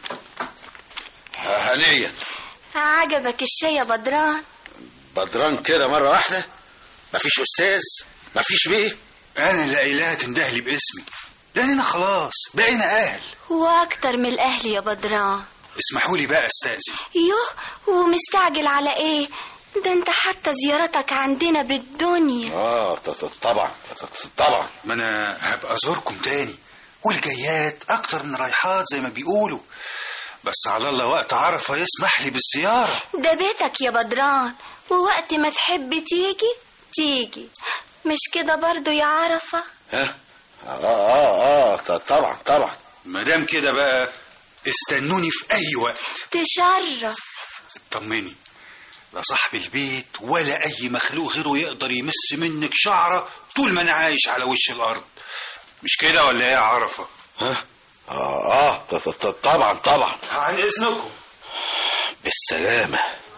هنية عجبك الشاي يا بدران بدران كده مرة واحدة مفيش أستاذ مفيش بيه أنا اللي قايلها تندهلي باسمي لأننا خلاص بقينا أهل واكتر من الاهل يا بدران اسمحوا لي بقى استأذن يوه ومستعجل على ايه ده انت حتى زيارتك عندنا بالدنيا اه ط- ط- طبعا ط- ط- طبعا ما أنا هبقى أزوركم تاني والجايات أكتر من رايحات زي ما بيقولوا بس على الله وقت عرفة يسمح لي بالزيارة ده بيتك يا بدران ووقت ما تحب تيجي تيجي مش كده برضو يا عرفة ها اه اه اه ط- طبعا طبعا مادام كده بقى استنوني في أي وقت تشرف طمني لا صاحب البيت ولا أي مخلوق غيره يقدر يمس منك شعرة طول ما أنا عايش على وش الأرض مش كده ولا إيه يا عرفة؟ ها اه اه ط- ط- ط- طبعا طبعا عن إذنكم بالسلامة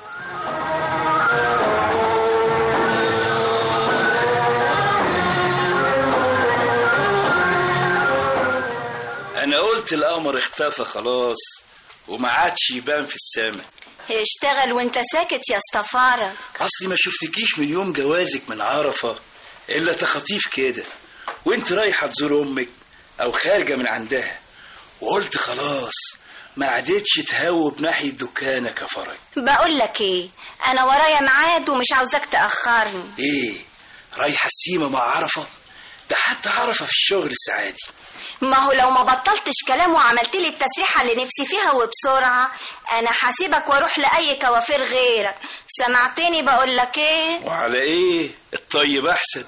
انا قلت القمر اختفى خلاص وما عادش يبان في السماء اشتغل وانت ساكت يا استفارة اصلي ما شفتكيش من يوم جوازك من عرفة الا تخاطيف كده وانت رايحة تزور امك او خارجة من عندها وقلت خلاص ما عادتش تهوب ناحية دكانك يا فرج بقول لك ايه انا ورايا ميعاد ومش عاوزاك تاخرني ايه رايحة السيما مع عرفة ده حتى عرفة في الشغل السعادي ما هو لو ما بطلتش كلام وعملت لي التسريحه اللي نفسي فيها وبسرعه انا هسيبك واروح لاي كوافير غيرك سمعتني بقول لك ايه وعلى ايه الطيب احسن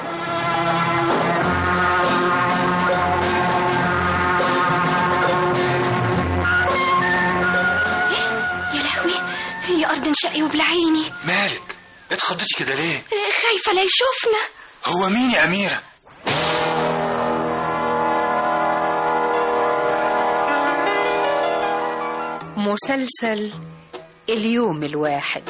يا لهوي هي ارض انشقي وبلعيني مالك اتخضيتي كده ليه خايفه لا يشوفنا هو مين يا أميرة مسلسل اليوم الواحد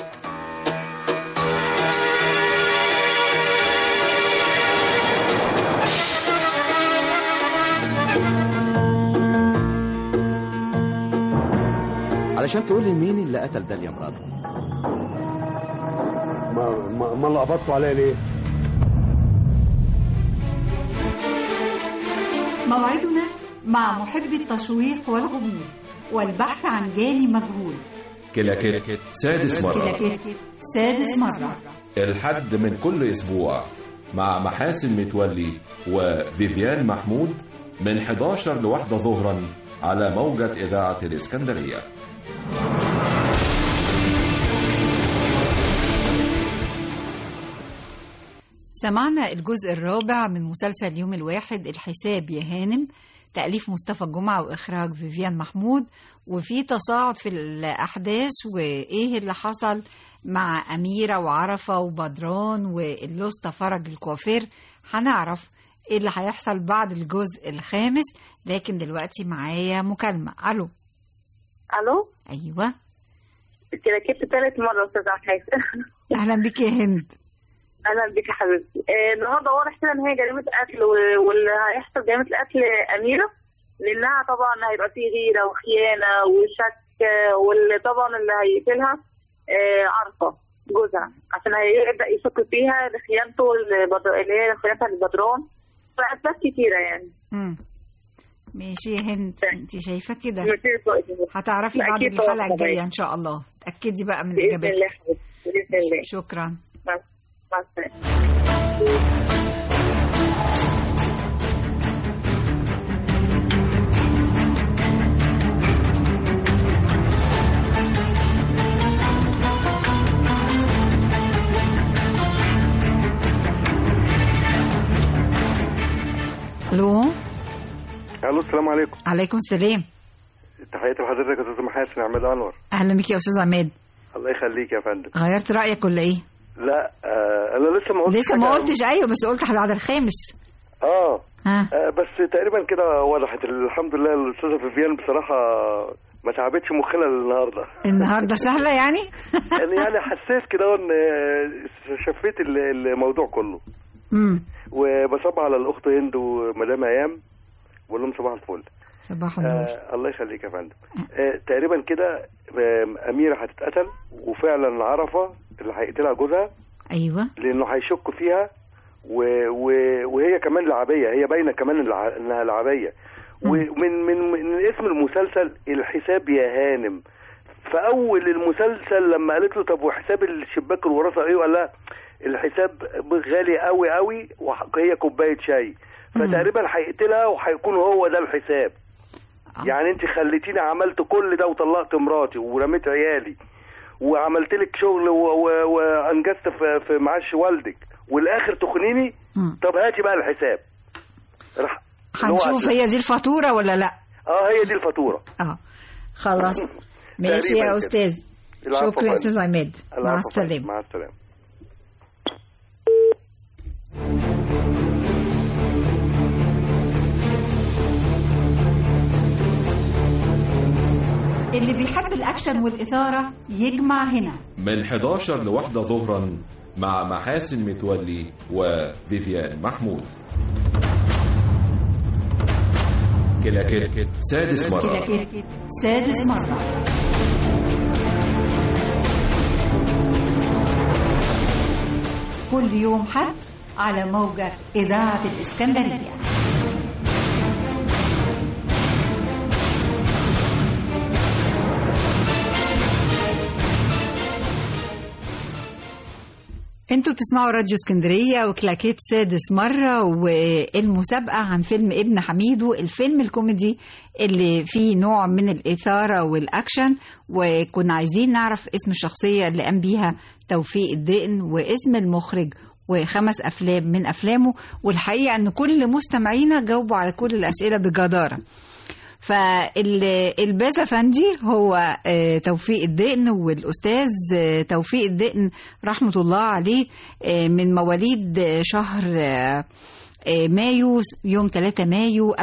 علشان تقول لي مين اللي قتل ده يا مراد ما ما, ما اللي قبضتوا عليا ليه؟ موعدنا مع محب التشويق والغموض والبحث عن جاني مجهول كلاكيت سادس مرة كلاكيت سادس مرة الحد من كل أسبوع مع محاسن متولي وفيفيان محمود من 11 لواحدة ظهرا على موجة إذاعة الإسكندرية سمعنا الجزء الرابع من مسلسل اليوم الواحد الحساب يا هانم تأليف مصطفى الجمعة وإخراج فيفيان محمود وفي تصاعد في الأحداث وإيه اللي حصل مع أميرة وعرفة وبدران واللوسته فرج الكوافير هنعرف إيه اللي هيحصل بعد الجزء الخامس لكن دلوقتي معايا مكالمة ألو الو أيوة كده كنت ثالث مره استاذ عبد الحسن أهلا بك يا هند اهلا بك يا حبيبتي آه، النهارده واضح كده ان هي جريمه قتل و- واللي هيحصل خيانة القتل أميرة لأنها طبعا هيبقى فيه غيرة وخيانة وشك واللي طبعا اللي هيقتلها آه، عارفة جوزها عشان هيبدأ يشك فيها لخيانته البدر- اللي هي خيانتها للبدران فأسباب كتيرة يعني مم. ماشي يا هند انت شايفه كده ميرسي هتعرفي لا، بعد أكيد الحلقه طبعاً. الجايه ان شاء الله تاكدي بقى من بإذن الله اجابتك بإذن الله شكرا مع مع السلامة الو الو السلام عليكم عليكم السلام تحياتي لحضرتك يا استاذ محاسن عماد انور اهلا بيك يا استاذ عماد الله يخليك يا فندم غيرت رايك ولا ايه لا آه انا لسه ما قلتش لسه ما حاجة. قلتش ايوه بس قلت بعد الخامس اه ها آه، بس تقريبا كده وضحت الحمد لله الاستاذه فيفيان بصراحه ما تعبتش مخنا النهارده النهارده سهله يعني يعني يعني حسيت كده ان آه، شفيت ال- الموضوع كله امم وبصب على الاخت هند ومدام ايام بقول لهم صباح الفل صباح النور آه الله يخليك يا فندم آه تقريبا كده آه اميره هتتقتل وفعلا عرفه اللي هيقتلها جوزها ايوه لانه هيشك فيها و... و... وهي كمان لعبيه هي باينه كمان الع... انها لعبيه ومن من من اسم المسلسل الحساب يا هانم فاول المسلسل لما قالت له طب وحساب الشباك الوراثه ايه قال لها الحساب غالي قوي قوي وهي كوبايه شاي فتقريبا هيقتلها وهيكون هو ده الحساب يعني انت خليتيني عملت كل ده وطلقت مراتي ورميت عيالي وعملت لك شغل و- و- وانجزت في, في معاش والدك والاخر تخنيني طب هاتي بقى الحساب راح اللي هو هنشوف قتل. هي دي الفاتوره ولا لا اه هي دي الفاتوره اه خلاص ماشي تقريباً يا كده. استاذ العفو شكرا يا فندم. استاذ عماد مع العفو فندم. السلامه مع السلامه اللي بيحب الاكشن والاثاره يجمع هنا من 11 لواحدة ظهرا مع محاسن متولي وفيفيان محمود كلاكيت سادس مرة كلاكيت سادس مره كل يوم حد على موجة إذاعة الإسكندرية انتوا بتسمعوا راديو اسكندريه وكلاكيت سادس مره والمسابقه عن فيلم ابن حميدو الفيلم الكوميدي اللي فيه نوع من الاثاره والاكشن وكنا عايزين نعرف اسم الشخصيه اللي قام بيها توفيق الدقن واسم المخرج وخمس افلام من افلامه والحقيقه ان كل مستمعينا جاوبوا على كل الاسئله بجداره فالباز افندي هو آه، توفيق الدقن والاستاذ آه، توفيق الدقن رحمه الله عليه آه، من مواليد آه، شهر آه، آه، مايو يوم 3 مايو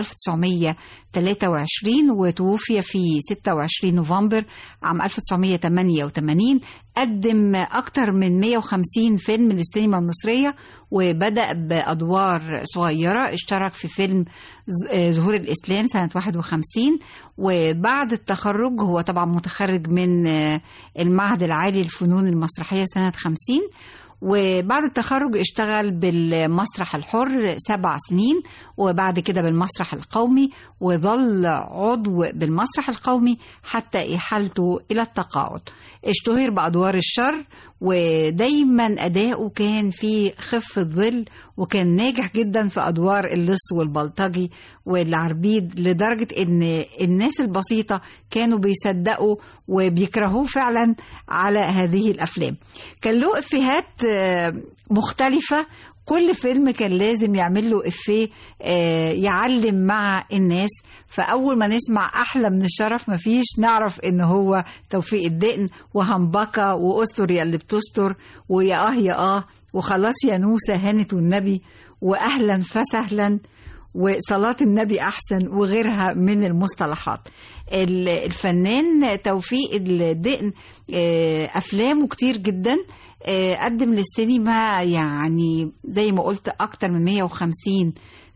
1923 وتوفي في 26 نوفمبر عام 1988 قدم أكثر من 150 فيلم للسينما المصرية وبدأ بأدوار صغيرة اشترك في فيلم ز- آه، ظهور الإسلام سنة 51 وبعد التخرج هو طبعا متخرج من آه، المعهد العالي للفنون المسرحية سنة 50 وبعد التخرج اشتغل بالمسرح الحر سبع سنين وبعد كده بالمسرح القومي وظل عضو بالمسرح القومي حتى إحالته إلى التقاعد اشتهر بأدوار الشر ودايما أداؤه كان في خفة ظل وكان ناجح جدا في أدوار اللص والبلطجي والعربيد لدرجة إن الناس البسيطة كانوا بيصدقوا وبيكرهوه فعلا على هذه الأفلام كان له إفيهات آه، مختلفة كل فيلم كان لازم يعمل له إفيه آه، يعلم مع الناس فأول ما نسمع أحلى من الشرف مفيش نعرف إن هو توفيق الدقن وهمبكة وأستر يا اللي بتستر ويا آه يا آه وخلاص يا نوسة هانت والنبي وأهلا فسهلا وصلاة النبي أحسن وغيرها من المصطلحات ال- الفنان توفيق الدقن آه، أفلامه كتير جدا آه، قدم للسينما يعني زي ما قلت أكتر من 150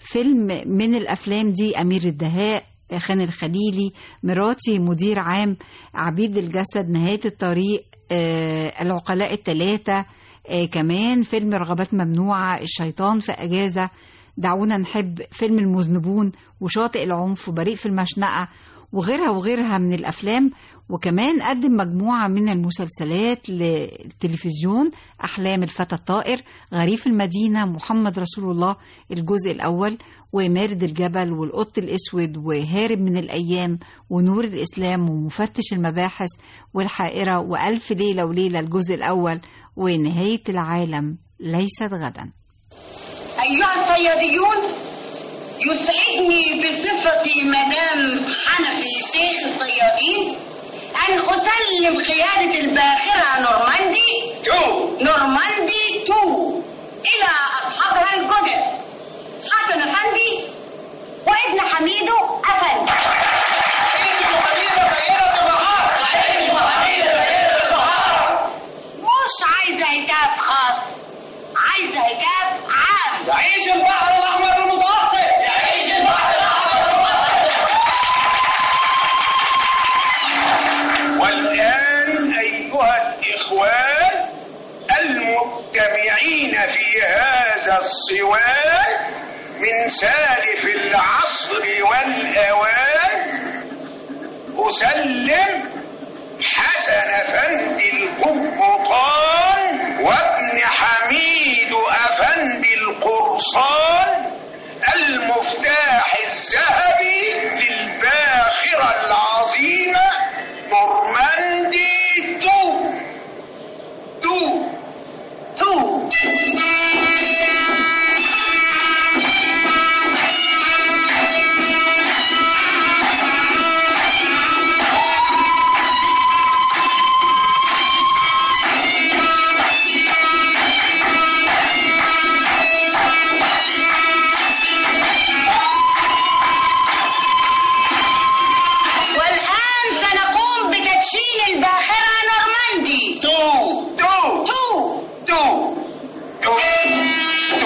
فيلم من الأفلام دي أمير الدهاء خان الخليلي مراتي مدير عام عبيد الجسد نهاية الطريق آه، العقلاء الثلاثة آه، كمان فيلم رغبات ممنوعة الشيطان في أجازة دعونا نحب فيلم المذنبون وشاطئ العنف وبريء في المشنقة وغيرها وغيرها من الأفلام وكمان قدم مجموعة من المسلسلات للتلفزيون أحلام الفتى الطائر غريف المدينة محمد رسول الله الجزء الأول ومارد الجبل والقط الأسود وهارب من الأيام ونور الإسلام ومفتش المباحث والحائرة وألف ليلة وليلة الجزء الأول ونهاية العالم ليست غدا أيها الصياديون يسعدني بصفتي مدام حنفي شيخ الصيادين أن أسلم قيادة الباخرة نورماندي تو نورماندي تو إلى أصحابها الجدد حسن أفندي وابن حميدو أفندي مش عايزة هتاف خاص عايزة هتاف عام يعيش البحر الأحمر المتوسط يعيش البحر الأحمر والآن أيها الإخوان المجتمعين في هذا الصوان من سالف العصر والأوان أسلم حسن أفندي القبطان وابن حميد أفندي القرصان المفتاح الذهبي للباخرة العظيمة نورماندي تو تو تو والآن سنقوم بتدشين الباخرة نورماندي تو تو تو تو تو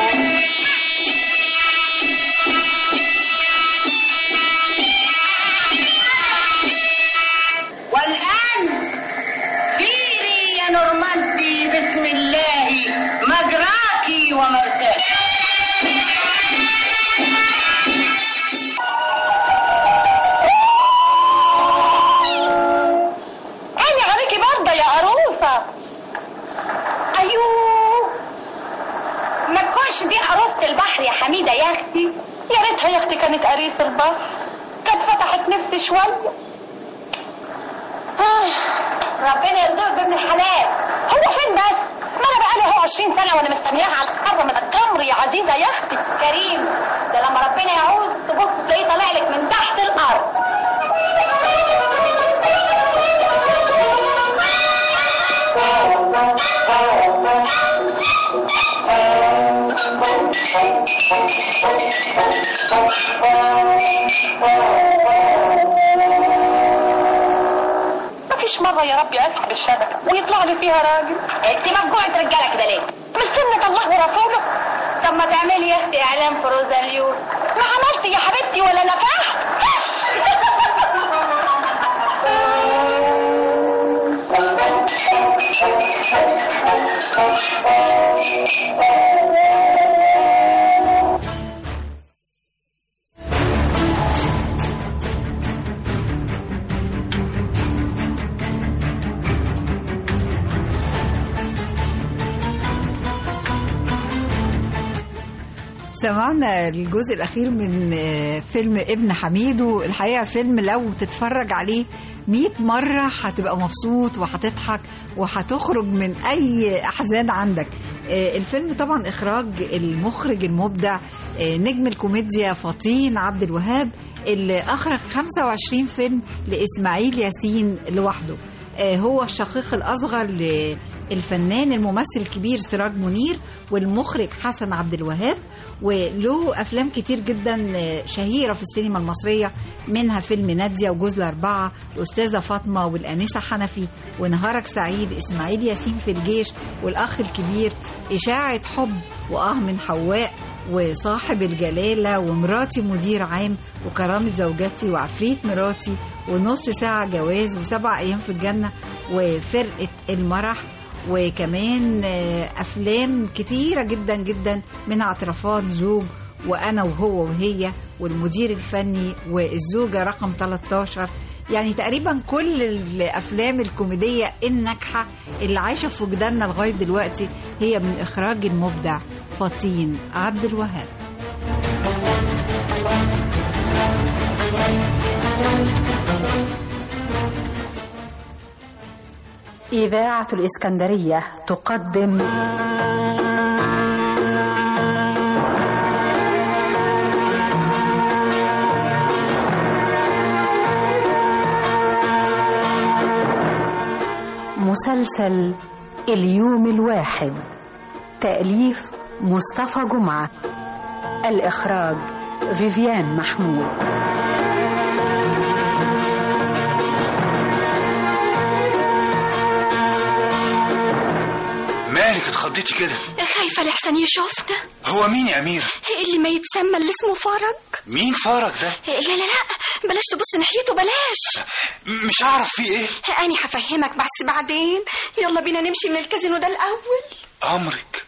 والآن سيري يا نورماندي بسم الله مجراك ومرساك عيني عليكي برضه يا عروسة أيوه ما تكونش دي عروسة البحر يا حميدة يا أختي يا ريتها يا أختي كانت قريص البحر كانت فتحت نفسي شوية آه، ربنا يرزقك بابن الحلال هو فين بس؟ ما انا بقالي اهو 20 سنه وانا مستنياها على القاره من الجمر يا عزيزه يا اختي كريم ده لما ربنا يعوز تبص تلاقيه طالع لك من تحت الارض مفيش مرة يا ربي اسحب الشبكة ويطلع لي فيها راجل انت مفجوعة رجالة كده ليه؟ مش سنة الله ورسوله طب ما تعملي يا اختي اعلان في روزاليو ما عملت يا حبيبتي ولا نفحت سمعنا الجزء الأخير من آه، فيلم ابن حميدو الحقيقة فيلم لو تتفرج عليه 100 مرة هتبقى مبسوط وهتضحك وهتخرج من أي أحزان عندك آه، الفيلم طبعا إخراج المخرج المبدع آه، نجم الكوميديا فطين عبد الوهاب اللي أخرج 25 فيلم لإسماعيل ياسين لوحده آه، هو الشقيق الأصغر للفنان الممثل الكبير سراج منير والمخرج حسن عبد الوهاب وله أفلام كتير جدا آه، شهيرة في السينما المصرية منها فيلم نادية وجوز الأربعة الأستاذة فاطمة والأنسة حنفي ونهارك سعيد إسماعيل ياسين في الجيش والأخ الكبير إشاعة حب وآه من حواء وصاحب الجلالة ومراتي مدير عام وكرامة زوجتي وعفريت مراتي ونص ساعة جواز وسبع أيام في الجنة وفرقة المرح وكمان آه، أفلام كتيرة جدا جدا من اعترافات زوج وأنا وهو وهي والمدير الفني والزوجة رقم 13 يعني تقريبا كل الافلام الكوميديه الناجحه اللي عايشه في وجداننا لغايه دلوقتي هي من اخراج المبدع فطين عبد الوهاب إذاعة الإسكندرية تقدم مسلسل اليوم الواحد تأليف مصطفى جمعة الإخراج فيفيان محمود مالك اتخضيتي كده خايفة لحسن يشوفنا هو مين يا أميرة اللي ما يتسمى اللي اسمه فرج مين فارق ده لا لا لا بلاش تبص ناحيته بلاش م- مش عارف فيه ايه أنا هفهمك بس بعدين يلا بينا نمشي من الكازينو ده الأول أمرك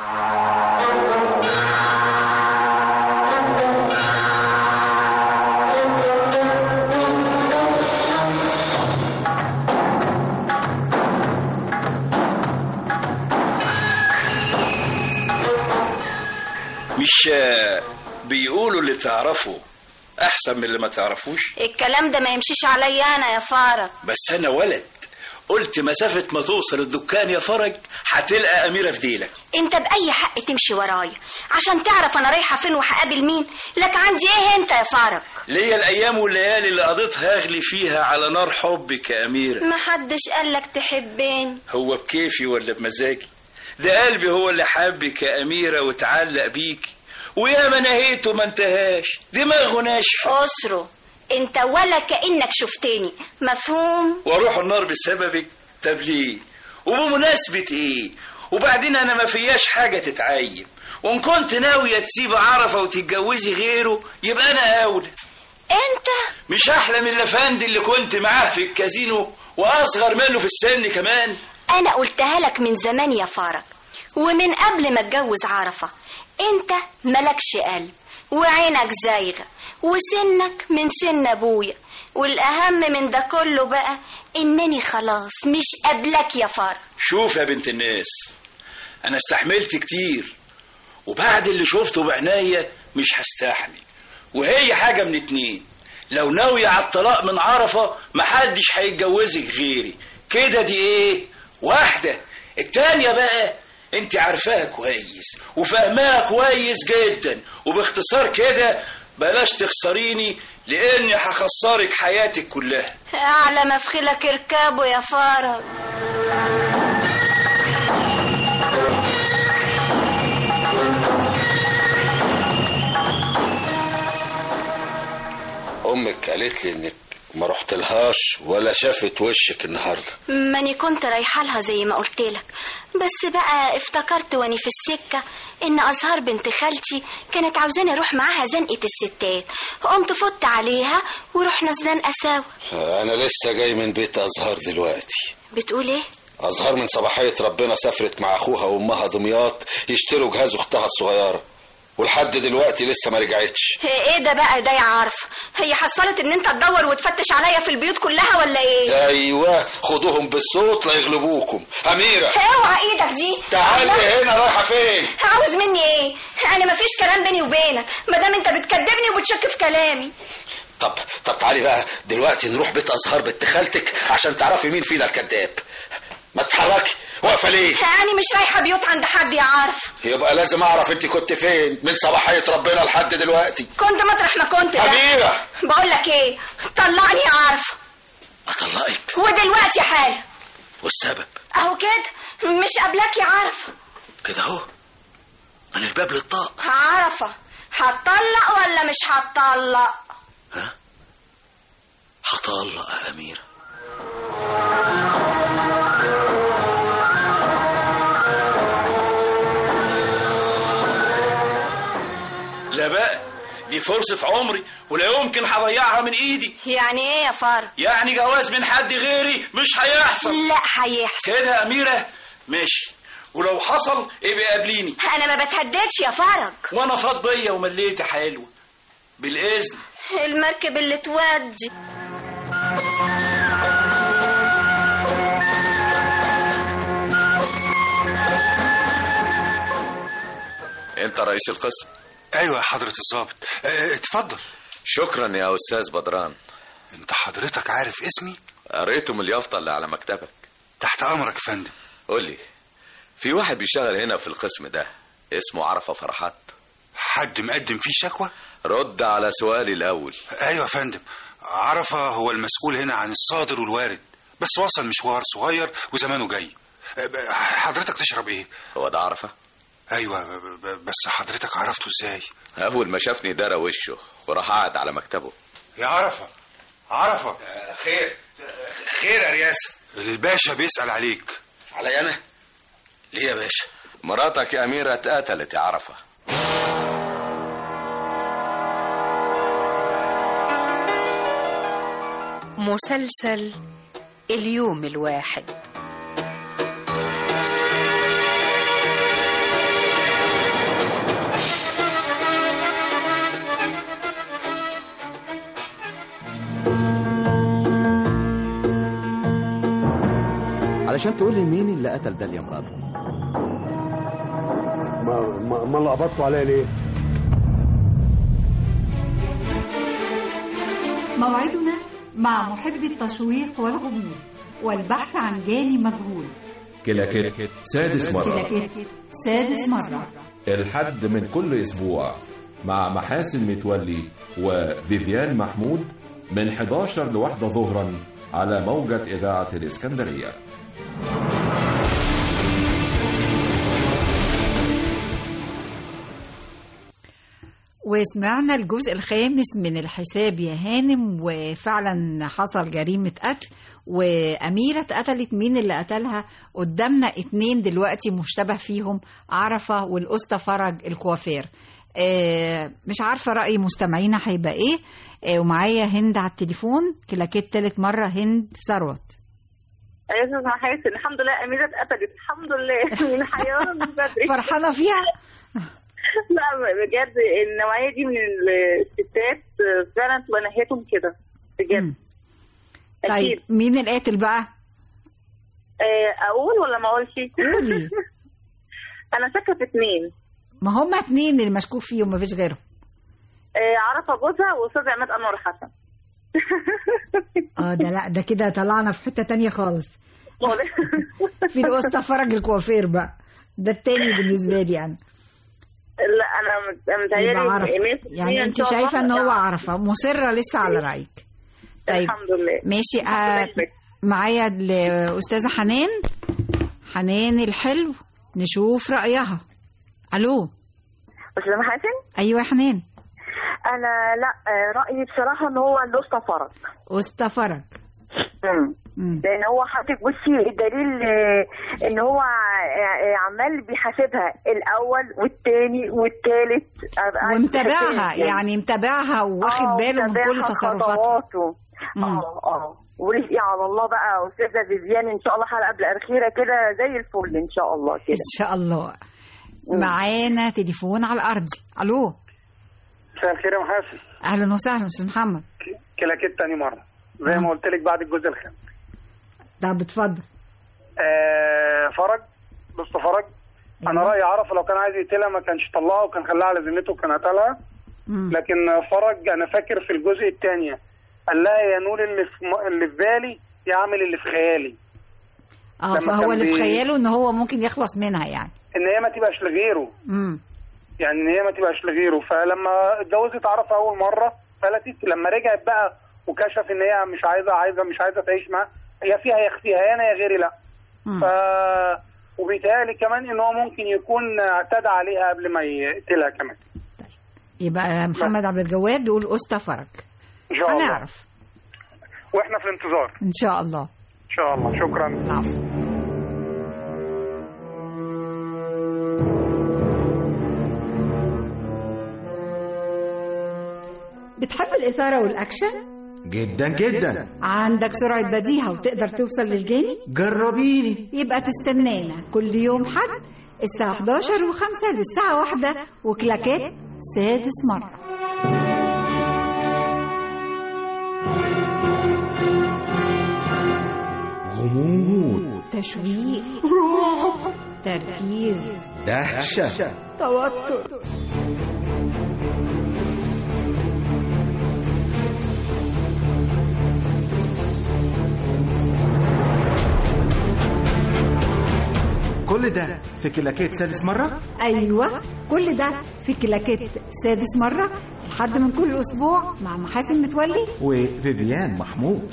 مش آه، بيقولوا اللي تعرفه احسن من اللي ما تعرفوش الكلام ده ما يمشيش عليا أنا يا فرج بس انا ولد قلت مسافة ما توصل الدكان يا فرج هتلقى أميرة في ديلك انت بأي حق تمشي ورايا عشان تعرف أنا رايحة فين وهقابل مين لك عندي ايه انت يا فرج ليا الأيام والليالي اللي قضيتها أغلي فيها على نار حبك يا أميرة ما حدش قالك تحبني هو بكيفي ولا بمزاجي ده قلبي هو اللي حبك يا أميرة وتعلق بيك ويا ما نهيته ما انتهاش دماغه ناشفة أسره انت ولا كأنك شفتني مفهوم واروح النار بسببك طب ليه وبمناسبة ايه وبعدين انا ما فياش حاجة تتعيب وان كنت ناوية تسيب عرفة وتتجوزي غيره يبقى انا اولى انت مش احلى من الافندي اللي كنت معاه في الكازينو واصغر منه في السن كمان انا قلتها لك من زمان يا فرج ومن قبل ما اتجوز عرفة انت ملكش قلب وعينك زايغة وسنك من سن ابويا والاهم من ده كله بقى انني خلاص مش قبلك يا فرج شوف يا بنت الناس انا استحملت كتير وبعد اللي شفته بعناية مش هستحمل وهي حاجة من اتنين لو ناوية على الطلاق من عرفة محدش هيتجوزك غيري كده دي ايه واحدة التانية بقى انت عارفاها كويس وفاهماها كويس جدا وباختصار كده بلاش تخسريني لاني هخسرك حياتك كلها اعلى مفخلك اركبه يا فرج امك قالت لي انك ما رحتلهاش ولا شافت وشك النهارده ماني كنت رايحه لها زي ما قلت لك بس بقى افتكرت واني في السكه ان ازهار بنت خالتي كانت عاوزاني اروح معاها زنقه الستات قمت فت عليها ورحنا زنقه سوا انا لسه جاي من بيت ازهار دلوقتي بتقول ايه ازهار من صباحيه ربنا سافرت مع اخوها وامها دمياط يشتروا جهاز اختها الصغيره ولحد دلوقتي لسه ما رجعتش ايه ده بقى ده يا عارف هي حصلت ان انت تدور وتفتش عليا في البيوت كلها ولا ايه ايوه خدوهم بالصوت لا يغلبوكم اميره اوعى ايدك دي تعالي هنا رايحه فين عاوز مني ايه انا مفيش كلام بيني وبينك ما دام انت بتكدبني وبتشك في كلامي طب طب تعالي بقى دلوقتي نروح بيت ازهار بنت خالتك عشان تعرفي مين فينا الكذاب ما تتحركي واقفه ليه انا مش رايحه بيوت عند حد يا عارف يبقى لازم اعرف انت كنت فين من صباحيه ربنا لحد دلوقتي كنت مطرح ما كنت ده. أميرة بقول لك ايه طلعني يا عارف اطلقك ودلوقتي حالا والسبب اهو كده مش قبلك يا عارفه كده اهو من الباب للطاق عارفه هتطلق ولا مش هتطلق هطلق يا اميره لا بقى دي فرصة عمري ولا يمكن هضيعها من ايدي يعني ايه يا فرج يعني جواز من حد غيري مش هيحصل لا هيحصل كده يا أميرة ماشي ولو حصل ابقى قابليني انا ما بتهددش يا فرج وانا فاض بيا ومليت حلوة بالإذن المركب اللي تودي انت رئيس القسم ايوه يا حضرة الضابط اه، اتفضل شكرا يا استاذ بدران انت حضرتك عارف اسمي قريته من اليافطه اللي على مكتبك تحت امرك يا فندم قول لي في واحد بيشتغل هنا في القسم ده اسمه عرفه فرحات حد مقدم فيه شكوى رد على سؤالي الاول ايوه يا فندم عرفة هو المسؤول هنا عن الصادر والوارد بس وصل مشوار صغير وزمانه جاي اه، حضرتك تشرب ايه هو ده عرفه ايوه ب- ب- بس حضرتك عرفته ازاي اول ما شافني دارى وشه وراح قعد على مكتبه يا عرفة عرفة خير خير يا رياسة الباشا بيسأل عليك علي أنا ليه يا باشا مراتك يا أميرة اتقتلت يا عرفة مسلسل اليوم الواحد علشان تقول لي مين اللي قتل داليا مراته ما ما, ما لخبطتوا عليا ليه؟ موعدنا مع محب التشويق والغموض والبحث عن جاني مجهول كلاكيت سادس مرة كلاكيت سادس مرة الحد من كل أسبوع مع محاسن متولي وفيفيان محمود من 11 لواحدة ظهرا على موجة إذاعة الإسكندرية وسمعنا الجزء الخامس من الحساب يا هانم وفعلا حصل جريمة قتل وأميرة اتقتلت مين اللي قتلها قدامنا اتنين دلوقتي مشتبه فيهم عرفة والأسطى فرج الكوافير آه مش عارفة رأي مستمعينا هيبقى ايه آه ومعايا هند على التليفون كلاكيت تالت مرة هند ثروت يا استاذ محاسن الحمد لله اميره اتقتلت الحمد لله من حياه من بدري فرحانة فيها لا بجد النوعيه دي من الستات فعلا تبقى ناحيتهم كده بجد طيب مين القاتل بقى؟ آه، اقول ولا ما اقولش؟ قولي انا شاكه في اتنين ما هما اتنين اللي مشكوك فيهم مفيش غيرهم آه، عرفه جوزها واستاذ عماد انور حسن اه ده لا ده كده طلعنا في حتة تانية خالص في الأسطى فرج الكوافير بقى ده التاني بالنسبة لي أنا لا انا مت- يبقى متهيألي عرفة. 100% يعني إن انت شاء الله شايفة ان هو يعني عرفة مصرة لسه على رأيك طيب الحمد لله ماشي آه معايا الأستاذة حنان حنان الحلو نشوف رأيها ألو استاذ محاسن أيوة يا حنان انا لا آه، رايي بصراحه ان هو الاسطى فرج أسطى فرج لان هو حاطط بصي الدليل آه، ان هو ع- آه، عمال بيحاسبها الاول والتاني والتالت أبقى ومتابعها حاسبها يعني متابعها واخد آه، باله من كل متابعها تصرفاتها خطواته. اه اه ورزقي على الله بقى استاذه فيفيان ان شاء الله حلقه قبل الاخيره كده زي الفل ان شاء الله كده إن شاء الله معانا تليفون على الأرض ألو مساء الخير يا محاسن أهلا وسهلا أستاذ محمد كلاكيت تاني مرة زي ما قلت لك بعد الجزء الخامس طب اتفضل آه فرج بص فرج انا رايي عرفه لو كان عايز يقتلها ما كانش طلعها وكان خلاها على ذمته وكان قتلها لكن فرج انا فاكر في الجزء الثاني قال لها يا نور اللي في م... اللي في بالي يعمل اللي في خيالي اه لما فهو كان اللي في بي- خياله ان هو ممكن يخلص منها يعني ان هي ما تبقاش لغيره امم يعني ان هي ما تبقاش لغيره فلما اتجوزت عرفه اول مره فلتت لما رجعت بقى وكشف ان هي مش عايزه عايزه مش عايزه تعيش معاه هي فيها يا اختي هي انا يا غيري لا ف وبيتهيألي كمان ان هو ممكن يكون اعتدى عليها قبل ما يقتلها كمان يبقى محمد عبد الجواد بيقول أسطى فرج ان شاء الله هنعرف واحنا في الانتظار ان شاء الله ان شاء الله شكرا العفو بتحب الإثارة والأكشن؟ جدا جدا عندك سرعة بديهة وتقدر توصل للجاني؟ جربيني يبقى تستنانا كل يوم حد الساعة 11 و5 للساعة واحدة وكلاكات سادس مرة غموض تشويق رعب تركيز دهشة توتر كل ده في كلاكيت سادس مرة أيوة كل ده في كلاكيت سادس مرة لحد من كل أسبوع مع محاسن متولي وفيفيان محمود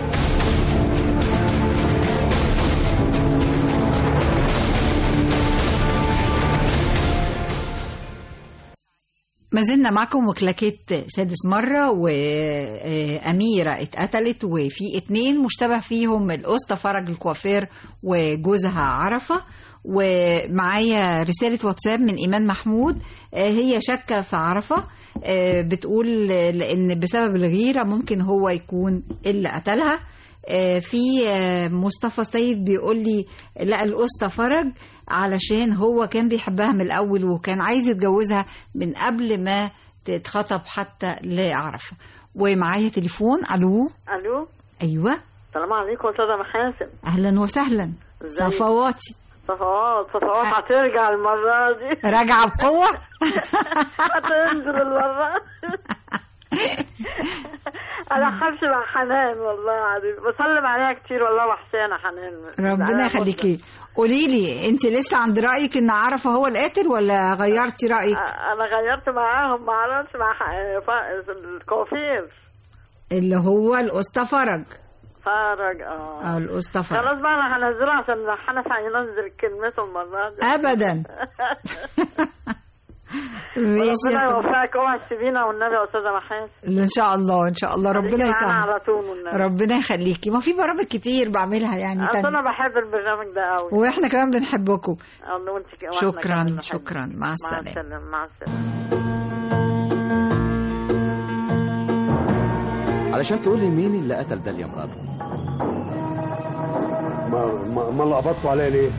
ما زلنا معكم وكلاكيت سادس مرة وأميرة اتقتلت وفي اتنين مشتبه فيهم الأسطى فرج الكوافير وجوزها عرفة ومعايا رسالة واتساب من إيمان محمود آه، هي شاكة في عرفة آه، بتقول لأن بسبب الغيرة ممكن هو يكون اللي قتلها آه، في آه، مصطفى سيد بيقول لي لا الأسطى فرج علشان هو كان بيحبها من الأول وكان عايز يتجوزها من قبل ما تتخطب حتى لعرفة ومعايا تليفون ألو الو أيوة السلام عليكم استاذه محاسن أهلا وسهلا ازيك؟ صفواتي صفوات صفوات هترجع المره دي راجعة بقوة هتنزل المره انا حبش مع حنان والله العظيم بسلم عليها كتير والله وحشانه حنان ربنا أنا يخليكي قولي لي انت لسه عند رايك ان عرفه هو القاتل ولا غيرتي رايك انا غيرت معاهم ما اعرفش مع ح- ف- الكوافير اللي هو الاسطى فرج فرج اه اه الاسطى فرج خلاص بقى انا هنزله عشان حنف هينزل كلمته المره دي ابدا ماشي يا ربنا صبري. يوفقك اوعى تسيبينا والنبي يا استاذه محاسن ان شاء الله ان شاء الله ربنا خليكي معانا يسهل على طول والنبي ربنا يخليكي ما في برامج كتير بعملها يعني اصل تاني انا بحب البرنامج ده قوي واحنا كمان بنحبكم وانت وإحنا شكرا كمان بنحب. شكرا مع مع السلامه السلامه مع السلامه علشان تقول لي مين اللي قتل داليا مراته ما ما, ما لقبطتوا عليا ليه؟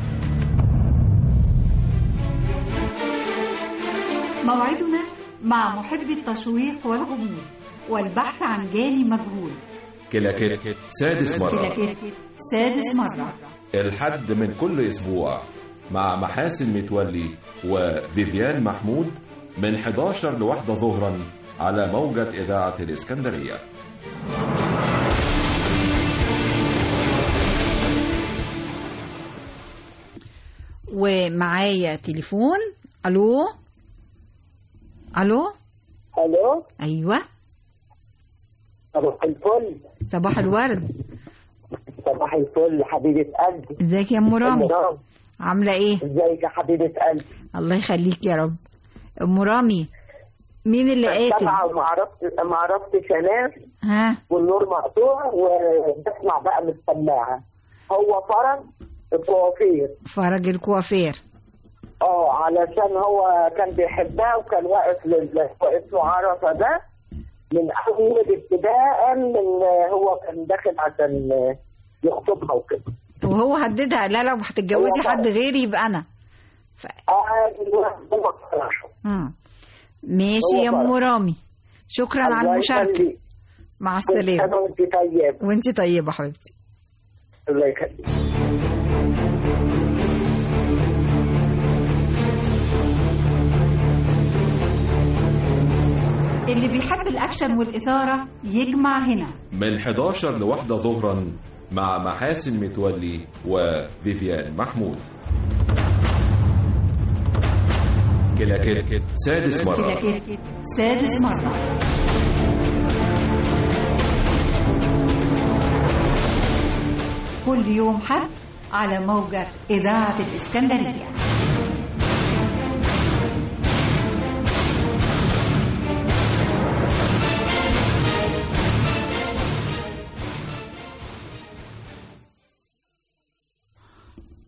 موعدنا مع محبي التشويق والغموض والبحث عن جاني مجهول كلاكيت سادس مرة كلاكيت سادس مرة الحد من كل أسبوع مع محاسن متولي وفيفيان محمود من 11 لواحدة ظهرا على موجة إذاعة الإسكندرية ومعايا تليفون الو الو الو ايوه صباح الفل صباح الورد صباح الفل حبيبة قلبي ازيك يا ام رامي أم رامي. عامله ايه ازيك يا حبيبة قلبي الله يخليك يا رب ام رامي مين اللي قاتل طبعا ما عرفت ما عرفتش انام ها والنور مقطوع وبسمع بقى من السماعة هو فرج الكوافير فرج الكوافير اه علشان هو كان بيحبها وكان واقف لل اسمه عرفة ده من اول ابتداء من هو كان داخل عشان يخطبها وكده وهو هددها لا لو هتتجوزي هو حد غيري يبقى انا ايوه هو بصراحة. مم. ماشي هو يا ام فرج. رامي شكرا على الله المشاركه يخليك. مع كل سنة السلامه وانت طيب وانت طيبه حبيبتي الله يخليك اللي بيحب الاكشن والاثاره يجمع هنا من 11 لواحدة ظهرا مع محاسن متولي وفيفيان محمود كلاكيت سادس مرة كلاكيت سادس مره كل يوم حد على موجة إذاعة الإسكندرية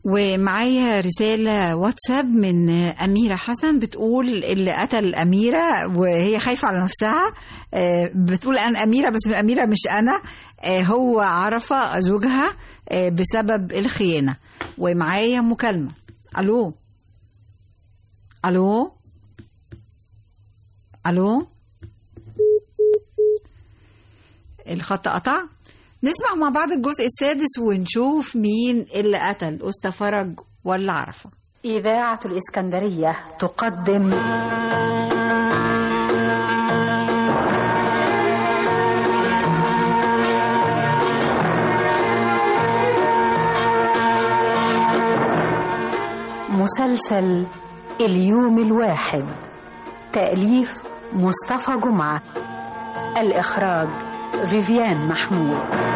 ومعايا رسالة واتساب من أميرة حسن بتقول اللي قتل أميرة وهي خايفة على نفسها آه، بتقول أنا أميرة بس أميرة مش أنا آه، هو عرفة زوجها آه، بسبب الخيانة ومعايا مكالمة ألو ألو ألو الخط قطع نسمع مع بعض الجزء السادس ونشوف مين اللي قتل أستا فرج ولا عرفة إذاعة الإسكندرية تقدم مسلسل اليوم الواحد تأليف مصطفى جمعة الإخراج فيفيان محمود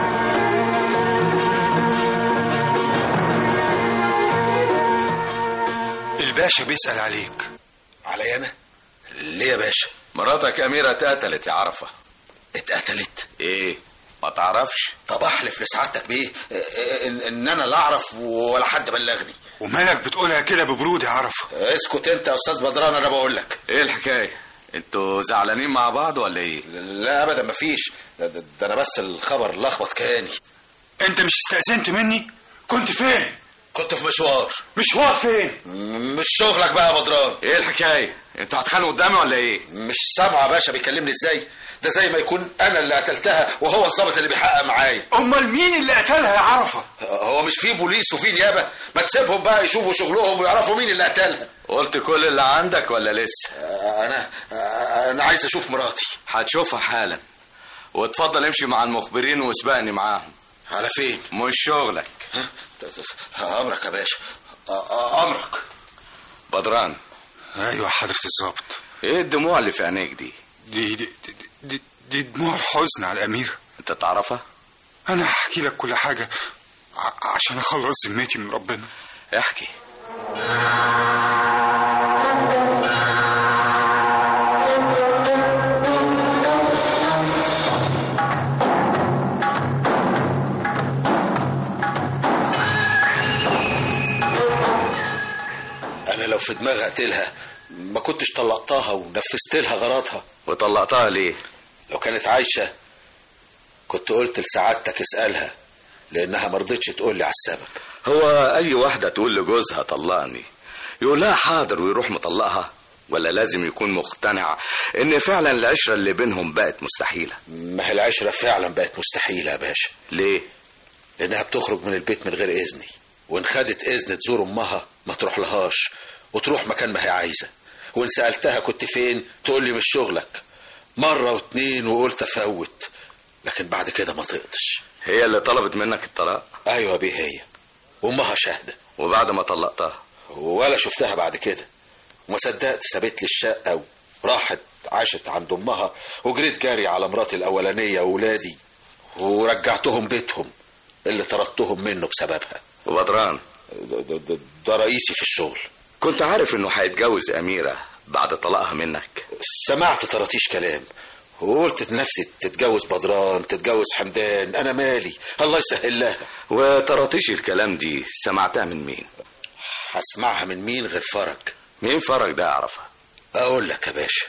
الباشا بيسأل عليك علي انا ليه يا باشا مراتك أميرة اتقتلت يا عرفة اتقتلت ايه ما تعرفش طب احلف لسعادتك بيه ان, إن انا لا اعرف ولا حد بلغني ومالك بتقولها كده ببرود يا عرفة اسكت انت يا استاذ بدران انا بقول لك ايه الحكاية انتوا زعلانين مع بعض ولا ايه لا ابدا مفيش ده, ده, ده انا بس الخبر لخبط كياني انت مش استأذنت مني كنت فين كنت في مشوار مشوار فين مش شغلك بقى يا بدران ايه الحكاية انتوا هتخانقوا قدامي ولا ايه مش سامعه يا باشا بيكلمني ازاي ده زي ما يكون انا اللي قتلتها وهو الظابط اللي بيحقق معايا امال مين اللي قتلها يا عرفة هو مش في بوليس وفي نيابه ما تسيبهم بقى يشوفوا شغلهم ويعرفوا مين اللي قتلها قلت كل اللي عندك ولا لسه انا انا عايز اشوف مراتي هتشوفها حالا واتفضل امشي مع المخبرين واسبقني معاهم على فين مش شغلك امرك يا باشا امرك بدران ايوه حضرة الظابط ايه الدموع اللي في عينيك دي دي دي, دي, دي, دي دموع الحزن على الأميرة انت تعرفها أنا هحكي لك كل حاجة ع- عشان أخلص ذمتي من ربنا احكي انا لو في دماغي اقتلها ما كنتش طلقتها ونفذت لها غرضها وطلقتها ليه لو كانت عايشه كنت قلت لسعادتك اسالها لانها ما رضتش تقول لي على السبب هو اي واحدة تقول لجوزها طلقني يقول لها حاضر ويروح مطلقها ولا لازم يكون مقتنع ان فعلا العشرة اللي بينهم بقت مستحيلة ما هي العشره فعلا بقت مستحيله يا باشا ليه لانها بتخرج من البيت من غير اذني وان خدت اذن تزور امها ما تروح لهاش وتروح مكان ما هي عايزه وان سالتها كنت فين تقول لي مش شغلك مره واتنين وقلت افوت لكن بعد كده ما طقتش هي اللي طلبت منك الطلاق ايوه بيه هي وامها شاهده وبعد ما طلقتها ولا شفتها بعد كده وما صدقت سابت لي الشقه وراحت عاشت عند امها وجريت جاري على مراتي الاولانيه واولادي ورجعتهم بيتهم اللي طردتهم منه بسببها وبدران ده, ده, ده, ده رئيسي في الشغل كنت عارف انه هيتجوز اميرة بعد طلاقها منك سمعت طرطيش كلام وقلت لنفسي تتجوز بدران تتجوز حمدان انا مالي الله يسهل لها وطرطيش الكلام دي سمعتها من مين هسمعها من مين غير فرج مين فرج ده اعرفها اقول لك يا باشا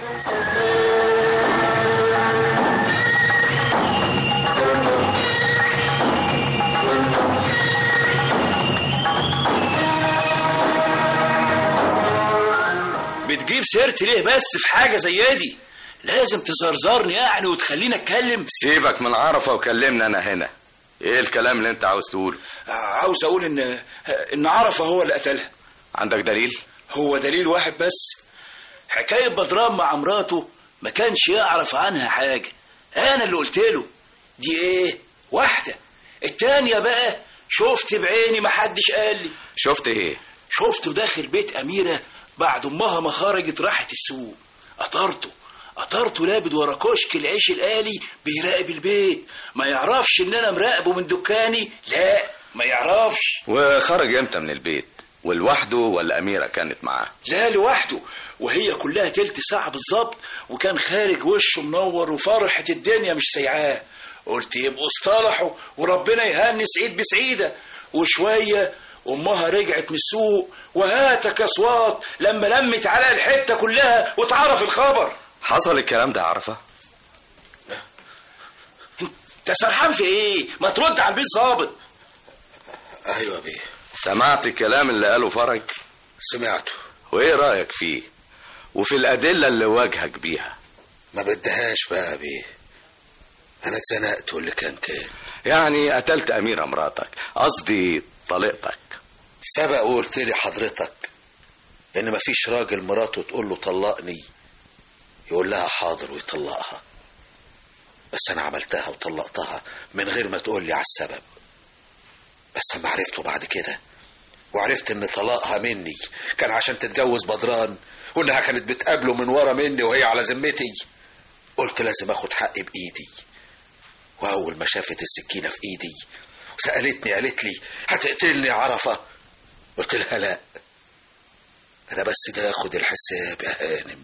بتجيب سيرتي ليه بس في حاجة زي دي لازم تزرزرني يعني وتخليني اتكلم سيبك من عرفة وكلمنا انا هنا ايه الكلام اللي انت عاوز تقوله عاوز اقول ان ان عرفة هو اللي قتلها عندك دليل هو دليل واحد بس حكاية بدران مع مراته ما كانش يعرف عنها حاجة انا اللي قلت له دي ايه واحدة التانية بقى شفت بعيني ما حدش قال لي شفت ايه شفته داخل بيت أميرة بعد أمها ما خرجت راحت السوق قطرته قطرته لابد ورا كشك العيش الآلي بيراقب البيت ما يعرفش إن أنا مراقبه من دكاني لا ما يعرفش وخرج امتى من البيت ولوحده ولا أميرة كانت معاه لا لوحده وهي كلها تلت ساعة بالظبط وكان خارج وشه منور وفرحة الدنيا مش سيعاه قلت يبقوا اصطلحوا وربنا يهني سعيد بسعيدة وشوية امها رجعت من السوق وهاتك اصوات لما لمت على الحته كلها واتعرف الخبر حصل الكلام ده عرفه انت سرحان في ايه ما ترد على البيت ظابط ايوه بيه سمعت الكلام اللي قاله فرج سمعته وايه رايك فيه وفي الادله اللي واجهك بيها ما بدهاش بقى بيه انا اتزنقت واللي كان كان يعني قتلت اميره مراتك قصدي طليقتك سبق وقلت لي حضرتك ان مفيش راجل مراته تقول له طلقني يقول لها حاضر ويطلقها بس انا عملتها وطلقتها من غير ما تقول لي على السبب بس اما عرفته بعد كده وعرفت ان طلاقها مني كان عشان تتجوز بدران وانها كانت بتقابله من ورا مني وهي على ذمتي قلت لازم اخد حقي بايدي واول ما شافت السكينه في ايدي سالتني قالت لي هتقتلني يا عرفه قلت لها لا انا بس ده اخد الحساب يا هانم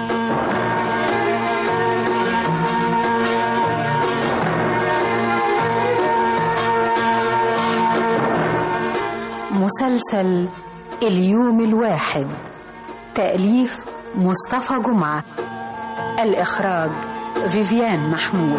مسلسل اليوم الواحد تأليف مصطفى جمعة الإخراج فيفيان محمود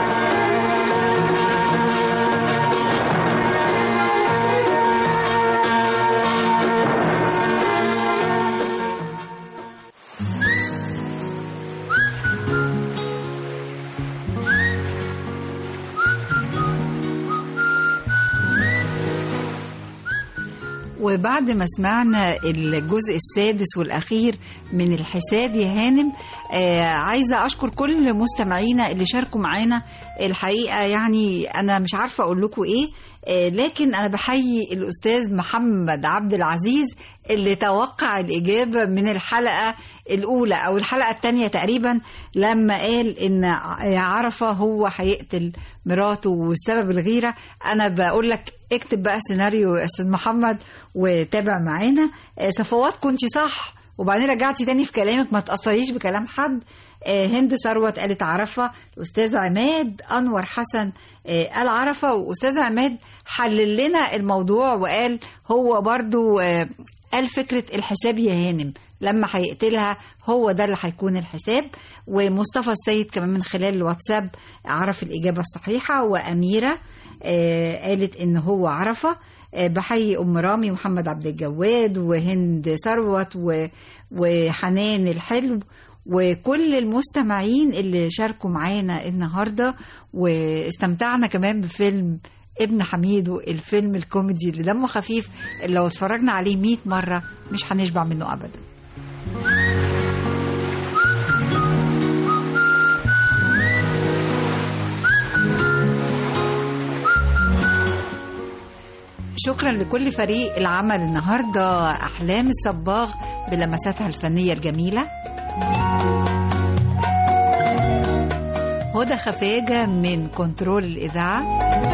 وبعد ما سمعنا الجزء السادس والأخير من الحساب يا هانم آه عايزة أشكر كل مستمعينا اللي شاركوا معانا الحقيقة يعني أنا مش عارفة أقول لكم إيه آه لكن أنا بحيي الأستاذ محمد عبد العزيز اللي توقع الإجابة من الحلقة الأولى أو الحلقة الثانية تقريبا لما قال إن عرفة هو هيقتل مراته والسبب الغيرة أنا بقول لك اكتب بقى سيناريو يا أستاذ محمد وتابع معانا آه صفوات كنت صح وبعدين رجعتي تاني في كلامك ما تأثريش بكلام حد آه هند ثروت قالت عرفة الأستاذ عماد أنور حسن آه قال عرفة وأستاذ عماد حلل لنا الموضوع وقال هو برضو آه قال فكرة الحساب يا هانم لما هيقتلها هو ده اللي هيكون الحساب ومصطفى السيد كمان من خلال الواتساب عرف الإجابة الصحيحة وأميرة آه قالت إن هو عرفة آه بحيي أم رامي محمد عبد الجواد وهند ثروت وحنان الحلو وكل المستمعين اللي شاركوا معانا النهاردة واستمتعنا كمان بفيلم ابن حميدو الفيلم الكوميدي اللي دمه خفيف اللي لو اتفرجنا عليه 100 مرة مش هنشبع منه أبدا شكرا لكل فريق العمل النهارده احلام الصباغ بلمساتها الفنيه الجميله هدى خفاجه من كنترول الاذاعه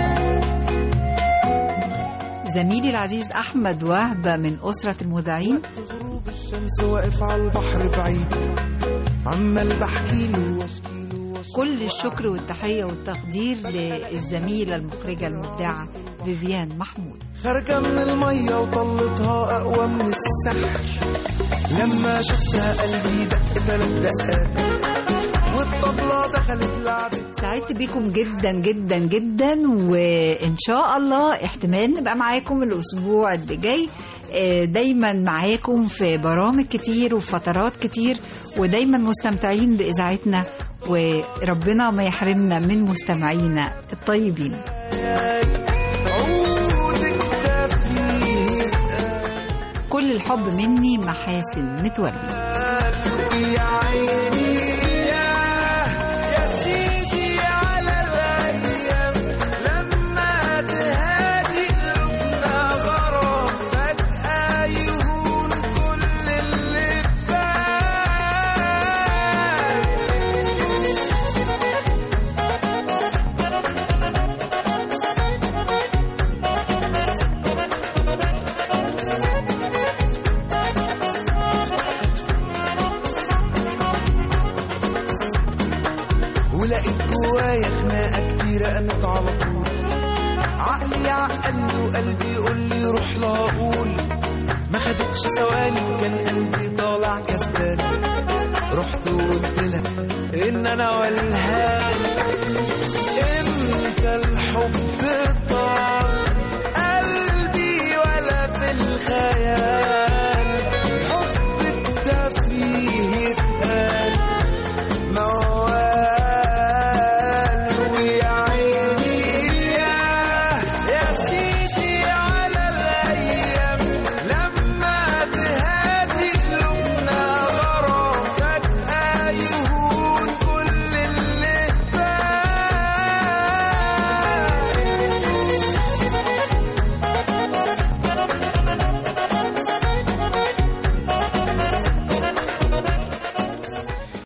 زميلي العزيز احمد وهبه من اسره المذيعين غروب الشمس واقف على البحر بعيد عمال بحكي له واشكي كل الشكر والتحية والتقدير للزميلة المخرجة المبدعة فيفيان محمود خارجة من المية وطلتها أقوى من السحر لما شفتها قلبي دق ثلاث دقات والطبلة دخلت لعبت سعدت بيكم جدا جدا جدا وإن شاء الله احتمال نبقى معاكم الأسبوع اللي جاي دايما معاكم في برامج كتير وفترات كتير ودايما مستمتعين بإذاعتنا وربنا ما يحرمنا من مستمعينا الطيبين كل الحب مني محاسن متولي يا عيني يا يا سيدي على الايام لما تهادي قلوبنا غرام فجأة يهون كل اللي ولقيت جوايا خناقة كتيرة قامت على طول عقلي عقلني وقلبي يقول لي روح لاقول ما خدتش ثواني وكان قلبي طالع كسبان رحت وقلت لها ان انا ولهان